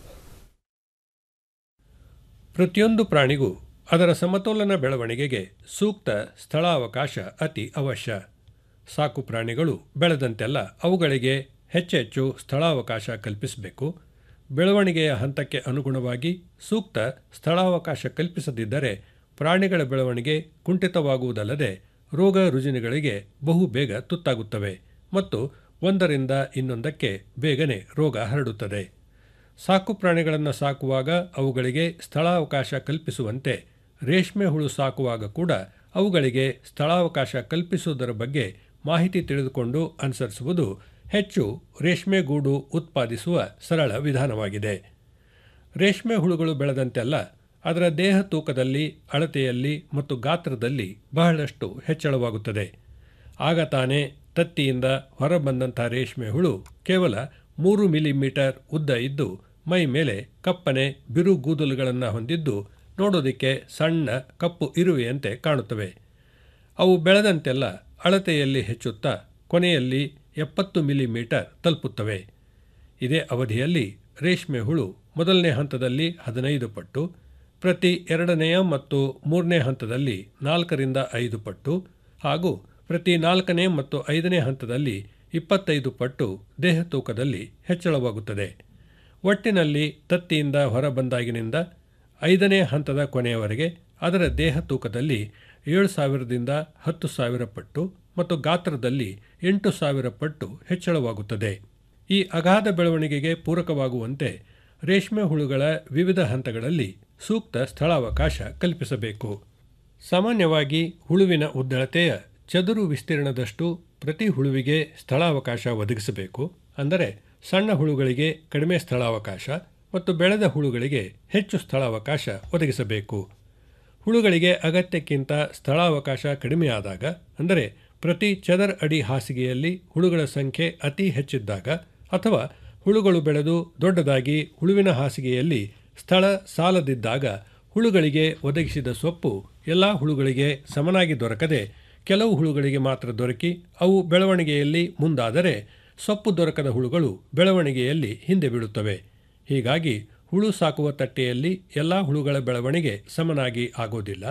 ಪ್ರತಿಯೊಂದು ಪ್ರಾಣಿಗೂ ಅದರ ಸಮತೋಲನ ಬೆಳವಣಿಗೆಗೆ ಸೂಕ್ತ ಸ್ಥಳಾವಕಾಶ ಅತಿ ಅವಶ್ಯ ಸಾಕು ಪ್ರಾಣಿಗಳು ಬೆಳೆದಂತೆಲ್ಲ ಅವುಗಳಿಗೆ ಹೆಚ್ಚೆಚ್ಚು ಸ್ಥಳಾವಕಾಶ ಕಲ್ಪಿಸಬೇಕು ಬೆಳವಣಿಗೆಯ ಹಂತಕ್ಕೆ ಅನುಗುಣವಾಗಿ ಸೂಕ್ತ ಸ್ಥಳಾವಕಾಶ ಕಲ್ಪಿಸದಿದ್ದರೆ ಪ್ರಾಣಿಗಳ ಬೆಳವಣಿಗೆ ಕುಂಠಿತವಾಗುವುದಲ್ಲದೆ ರೋಗ ರುಜಿನಗಳಿಗೆ ಬಹು ಬೇಗ ತುತ್ತಾಗುತ್ತವೆ ಮತ್ತು ಒಂದರಿಂದ ಇನ್ನೊಂದಕ್ಕೆ ಬೇಗನೆ ರೋಗ ಹರಡುತ್ತದೆ ಸಾಕು ಪ್ರಾಣಿಗಳನ್ನು ಸಾಕುವಾಗ ಅವುಗಳಿಗೆ ಸ್ಥಳಾವಕಾಶ ಕಲ್ಪಿಸುವಂತೆ ರೇಷ್ಮೆ ಹುಳು ಸಾಕುವಾಗ ಕೂಡ ಅವುಗಳಿಗೆ ಸ್ಥಳಾವಕಾಶ ಕಲ್ಪಿಸುವುದರ ಬಗ್ಗೆ ಮಾಹಿತಿ ತಿಳಿದುಕೊಂಡು ಅನುಸರಿಸುವುದು ಹೆಚ್ಚು ರೇಷ್ಮೆ ಗೂಡು ಉತ್ಪಾದಿಸುವ ಸರಳ ವಿಧಾನವಾಗಿದೆ ರೇಷ್ಮೆ ಹುಳುಗಳು ಬೆಳೆದಂತೆಲ್ಲ ಅದರ ದೇಹ ತೂಕದಲ್ಲಿ ಅಳತೆಯಲ್ಲಿ ಮತ್ತು ಗಾತ್ರದಲ್ಲಿ ಬಹಳಷ್ಟು ಹೆಚ್ಚಳವಾಗುತ್ತದೆ ಆಗ ತಾನೇ ತತ್ತಿಯಿಂದ ಹೊರಬಂದಂಥ ರೇಷ್ಮೆ ಹುಳು ಕೇವಲ ಮೂರು ಮಿಲಿಮೀಟರ್ ಉದ್ದ ಇದ್ದು ಮೈ ಮೇಲೆ ಕಪ್ಪನೆ ಬಿರು ಕೂದಲುಗಳನ್ನು ಹೊಂದಿದ್ದು ನೋಡೋದಕ್ಕೆ ಸಣ್ಣ ಕಪ್ಪು ಇರುವೆಯಂತೆ ಕಾಣುತ್ತವೆ ಅವು ಬೆಳೆದಂತೆಲ್ಲ ಅಳತೆಯಲ್ಲಿ ಹೆಚ್ಚುತ್ತಾ ಕೊನೆಯಲ್ಲಿ ಎಪ್ಪತ್ತು ಮಿಲಿಮೀಟರ್ ತಲುಪುತ್ತವೆ ಇದೇ ಅವಧಿಯಲ್ಲಿ ರೇಷ್ಮೆ ಹುಳು ಮೊದಲನೇ ಹಂತದಲ್ಲಿ ಹದಿನೈದು ಪಟ್ಟು ಪ್ರತಿ ಎರಡನೆಯ ಮತ್ತು ಮೂರನೇ ಹಂತದಲ್ಲಿ ನಾಲ್ಕರಿಂದ ಐದು ಪಟ್ಟು ಹಾಗೂ ಪ್ರತಿ ನಾಲ್ಕನೇ ಮತ್ತು ಐದನೇ ಹಂತದಲ್ಲಿ ಇಪ್ಪತ್ತೈದು ಪಟ್ಟು ದೇಹ ತೂಕದಲ್ಲಿ ಹೆಚ್ಚಳವಾಗುತ್ತದೆ ಒಟ್ಟಿನಲ್ಲಿ ತತ್ತಿಯಿಂದ ಹೊರಬಂದಾಗಿನಿಂದ ಐದನೇ ಹಂತದ ಕೊನೆಯವರೆಗೆ ಅದರ ದೇಹ ತೂಕದಲ್ಲಿ ಏಳು ಸಾವಿರದಿಂದ ಹತ್ತು ಸಾವಿರ ಪಟ್ಟು ಮತ್ತು ಗಾತ್ರದಲ್ಲಿ ಎಂಟು ಸಾವಿರ ಪಟ್ಟು ಹೆಚ್ಚಳವಾಗುತ್ತದೆ ಈ ಅಗಾಧ ಬೆಳವಣಿಗೆಗೆ ಪೂರಕವಾಗುವಂತೆ ರೇಷ್ಮೆ ಹುಳುಗಳ ವಿವಿಧ ಹಂತಗಳಲ್ಲಿ ಸೂಕ್ತ ಸ್ಥಳಾವಕಾಶ ಕಲ್ಪಿಸಬೇಕು ಸಾಮಾನ್ಯವಾಗಿ ಹುಳುವಿನ ಉದ್ದಳತೆಯ ಚದುರು ವಿಸ್ತೀರ್ಣದಷ್ಟು ಪ್ರತಿ ಹುಳುವಿಗೆ ಸ್ಥಳಾವಕಾಶ ಒದಗಿಸಬೇಕು ಅಂದರೆ ಸಣ್ಣ ಹುಳುಗಳಿಗೆ ಕಡಿಮೆ ಸ್ಥಳಾವಕಾಶ ಮತ್ತು ಬೆಳೆದ ಹುಳುಗಳಿಗೆ ಹೆಚ್ಚು ಸ್ಥಳಾವಕಾಶ ಒದಗಿಸಬೇಕು ಹುಳುಗಳಿಗೆ ಅಗತ್ಯಕ್ಕಿಂತ ಸ್ಥಳಾವಕಾಶ ಕಡಿಮೆಯಾದಾಗ ಅಂದರೆ ಪ್ರತಿ ಚದರ್ ಅಡಿ ಹಾಸಿಗೆಯಲ್ಲಿ ಹುಳುಗಳ ಸಂಖ್ಯೆ ಅತಿ ಹೆಚ್ಚಿದ್ದಾಗ ಅಥವಾ ಹುಳುಗಳು ಬೆಳೆದು ದೊಡ್ಡದಾಗಿ ಹುಳುವಿನ ಹಾಸಿಗೆಯಲ್ಲಿ ಸ್ಥಳ ಸಾಲದಿದ್ದಾಗ ಹುಳುಗಳಿಗೆ ಒದಗಿಸಿದ ಸೊಪ್ಪು ಎಲ್ಲ ಹುಳುಗಳಿಗೆ ಸಮನಾಗಿ ದೊರಕದೆ ಕೆಲವು ಹುಳುಗಳಿಗೆ ಮಾತ್ರ ದೊರಕಿ ಅವು ಬೆಳವಣಿಗೆಯಲ್ಲಿ ಮುಂದಾದರೆ ಸೊಪ್ಪು ದೊರಕದ ಹುಳುಗಳು ಬೆಳವಣಿಗೆಯಲ್ಲಿ ಹಿಂದೆ ಬೀಳುತ್ತವೆ ಹೀಗಾಗಿ ಹುಳು ಸಾಕುವ ತಟ್ಟೆಯಲ್ಲಿ ಎಲ್ಲ ಹುಳುಗಳ ಬೆಳವಣಿಗೆ ಸಮನಾಗಿ ಆಗೋದಿಲ್ಲ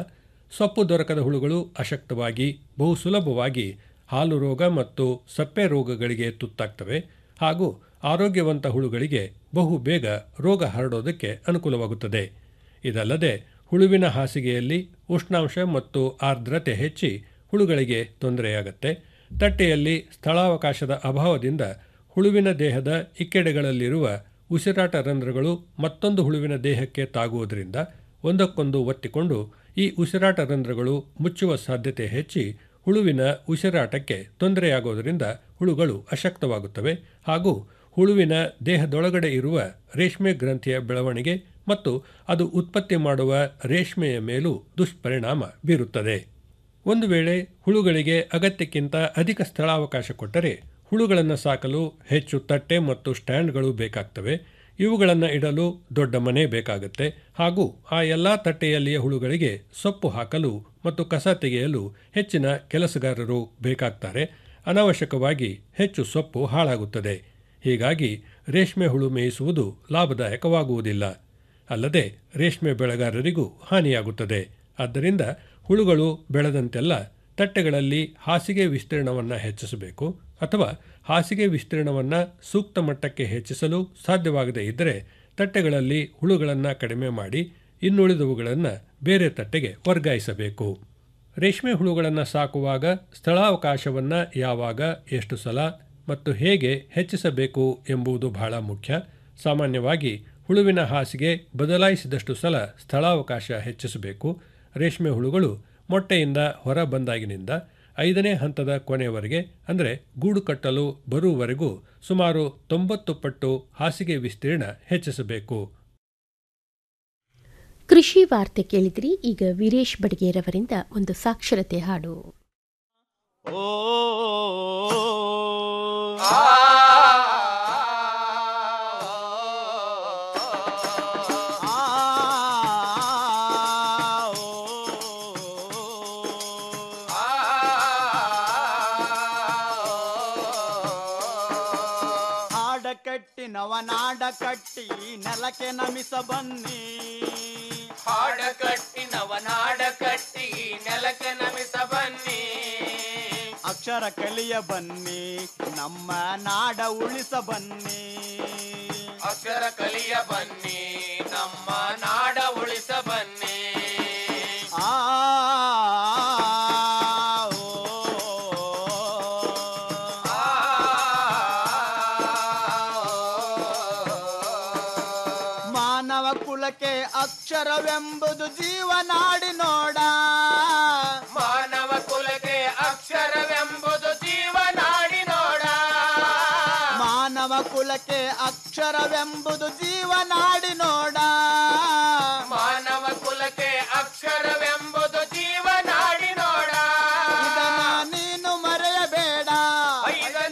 ಸೊಪ್ಪು ದೊರಕದ ಹುಳುಗಳು ಅಶಕ್ತವಾಗಿ ಬಹು ಸುಲಭವಾಗಿ ಹಾಲು ರೋಗ ಮತ್ತು ಸಪ್ಪೆ ರೋಗಗಳಿಗೆ ತುತ್ತಾಗ್ತವೆ ಹಾಗೂ ಆರೋಗ್ಯವಂತ ಹುಳುಗಳಿಗೆ ಬಹು ಬೇಗ ರೋಗ ಹರಡೋದಕ್ಕೆ ಅನುಕೂಲವಾಗುತ್ತದೆ ಇದಲ್ಲದೆ ಹುಳುವಿನ ಹಾಸಿಗೆಯಲ್ಲಿ ಉಷ್ಣಾಂಶ ಮತ್ತು ಆರ್ದ್ರತೆ ಹೆಚ್ಚಿ ಹುಳುಗಳಿಗೆ ತೊಂದರೆಯಾಗತ್ತೆ ತಟ್ಟೆಯಲ್ಲಿ ಸ್ಥಳಾವಕಾಶದ ಅಭಾವದಿಂದ ಹುಳುವಿನ ದೇಹದ ಇಕ್ಕೆಡೆಗಳಲ್ಲಿರುವ ಉಸಿರಾಟ ರಂಧ್ರಗಳು ಮತ್ತೊಂದು ಹುಳುವಿನ ದೇಹಕ್ಕೆ ತಾಗುವುದರಿಂದ ಒಂದಕ್ಕೊಂದು ಒತ್ತಿಕೊಂಡು ಈ ಉಸಿರಾಟ ರಂಧ್ರಗಳು ಮುಚ್ಚುವ ಸಾಧ್ಯತೆ ಹೆಚ್ಚಿ ಹುಳುವಿನ ಉಸಿರಾಟಕ್ಕೆ ತೊಂದರೆಯಾಗೋದರಿಂದ ಹುಳುಗಳು ಅಶಕ್ತವಾಗುತ್ತವೆ ಹಾಗೂ ಹುಳುವಿನ ದೇಹದೊಳಗಡೆ ಇರುವ ರೇಷ್ಮೆ ಗ್ರಂಥಿಯ ಬೆಳವಣಿಗೆ ಮತ್ತು ಅದು ಉತ್ಪತ್ತಿ ಮಾಡುವ ರೇಷ್ಮೆಯ ಮೇಲೂ ದುಷ್ಪರಿಣಾಮ ಬೀರುತ್ತದೆ ಒಂದು ವೇಳೆ ಹುಳುಗಳಿಗೆ ಅಗತ್ಯಕ್ಕಿಂತ ಅಧಿಕ ಸ್ಥಳಾವಕಾಶ ಕೊಟ್ಟರೆ ಹುಳುಗಳನ್ನು ಸಾಕಲು ಹೆಚ್ಚು ತಟ್ಟೆ ಮತ್ತು ಸ್ಟ್ಯಾಂಡ್ಗಳು ಬೇಕಾಗ್ತವೆ ಇವುಗಳನ್ನು ಇಡಲು ದೊಡ್ಡ ಮನೆ ಬೇಕಾಗುತ್ತೆ ಹಾಗೂ ಆ ಎಲ್ಲ ತಟ್ಟೆಯಲ್ಲಿಯ ಹುಳುಗಳಿಗೆ ಸೊಪ್ಪು ಹಾಕಲು ಮತ್ತು ಕಸ ತೆಗೆಯಲು ಹೆಚ್ಚಿನ ಕೆಲಸಗಾರರು ಬೇಕಾಗ್ತಾರೆ ಅನಾವಶ್ಯಕವಾಗಿ ಹೆಚ್ಚು ಸೊಪ್ಪು ಹಾಳಾಗುತ್ತದೆ ಹೀಗಾಗಿ ರೇಷ್ಮೆ ಹುಳು ಮೇಯಿಸುವುದು ಲಾಭದಾಯಕವಾಗುವುದಿಲ್ಲ ಅಲ್ಲದೆ ರೇಷ್ಮೆ ಬೆಳೆಗಾರರಿಗೂ ಹಾನಿಯಾಗುತ್ತದೆ ಆದ್ದರಿಂದ ಹುಳುಗಳು ಬೆಳೆದಂತೆಲ್ಲ ತಟ್ಟೆಗಳಲ್ಲಿ ಹಾಸಿಗೆ ವಿಸ್ತೀರ್ಣವನ್ನು ಹೆಚ್ಚಿಸಬೇಕು ಅಥವಾ ಹಾಸಿಗೆ ವಿಸ್ತೀರ್ಣವನ್ನು ಸೂಕ್ತ ಮಟ್ಟಕ್ಕೆ ಹೆಚ್ಚಿಸಲು ಸಾಧ್ಯವಾಗದೇ ಇದ್ದರೆ ತಟ್ಟೆಗಳಲ್ಲಿ ಹುಳುಗಳನ್ನು ಕಡಿಮೆ ಮಾಡಿ ಇನ್ನುಳಿದವುಗಳನ್ನು ಬೇರೆ ತಟ್ಟೆಗೆ ವರ್ಗಾಯಿಸಬೇಕು ರೇಷ್ಮೆ ಹುಳುಗಳನ್ನು ಸಾಕುವಾಗ ಸ್ಥಳಾವಕಾಶವನ್ನು ಯಾವಾಗ ಎಷ್ಟು ಸಲ ಮತ್ತು ಹೇಗೆ ಹೆಚ್ಚಿಸಬೇಕು ಎಂಬುದು ಬಹಳ ಮುಖ್ಯ ಸಾಮಾನ್ಯವಾಗಿ ಹುಳುವಿನ ಹಾಸಿಗೆ ಬದಲಾಯಿಸಿದಷ್ಟು ಸಲ ಸ್ಥಳಾವಕಾಶ ಹೆಚ್ಚಿಸಬೇಕು ರೇಷ್ಮೆ ಹುಳುಗಳು ಮೊಟ್ಟೆಯಿಂದ ಹೊರ ಬಂದಾಗಿನಿಂದ ಐದನೇ ಹಂತದ ಕೊನೆಯವರೆಗೆ ಅಂದರೆ ಗೂಡು ಕಟ್ಟಲು ಬರುವವರೆಗೂ ಸುಮಾರು ತೊಂಬತ್ತು ಪಟ್ಟು ಹಾಸಿಗೆ ವಿಸ್ತೀರ್ಣ ಹೆಚ್ಚಿಸಬೇಕು ಕೃಷಿ ವಾರ್ತೆ ಕೇಳಿದ್ರಿ ಈಗ ವೀರೇಶ್ ಬಡಿಗೇರವರಿಂದ ಒಂದು ಸಾಕ್ಷರತೆ ಹಾಡು ಹಾಡ ಕಟ್ಟಿ ನವನಾಡ ಕಟ್ಟಿ ನೆಲಕ್ಕೆ ನಮಿಸ ಬನ್ನಿ ಹಾಡ ಕಟ್ಟಿ ನವನಾಡ ಕಟ್ಟಿ ನೆಲಕ್ಕೆ ನಮಿಸ ಬನ್ನಿ ಅಕ್ಷರ ಕಲಿಯ ಬನ್ನಿ ನಮ್ಮ ನಾಡ ಉಳಿಸ ಬನ್ನಿ ಅಕ್ಷರ ಕಲಿಯ ಬನ್ನಿ ನಮ್ಮ ನಾಡ ಉಳಿಸ ಬನ್ನಿ ಆ ಮಾನವ ಕುಲಕ್ಕೆ ಅಕ್ಷರವೆಂಬುದು ಜೀವನಾಡಿ ನೋಡ ಮಾನವ ಕುಲಕ್ಕೆ ಅಕ್ಷರವೆಂಬುದು ಜೀವನಾಡಿ ನೋಡ ಮಾನವ ಕುಲಕ್ಕೆ ಅಕ್ಷರವೆಂಬುದು ಜೀವನಾಡಿ ನೋಡ ಮಾನವ ಕುಲಕ್ಕೆ ಅಕ್ಷರವೆಂಬ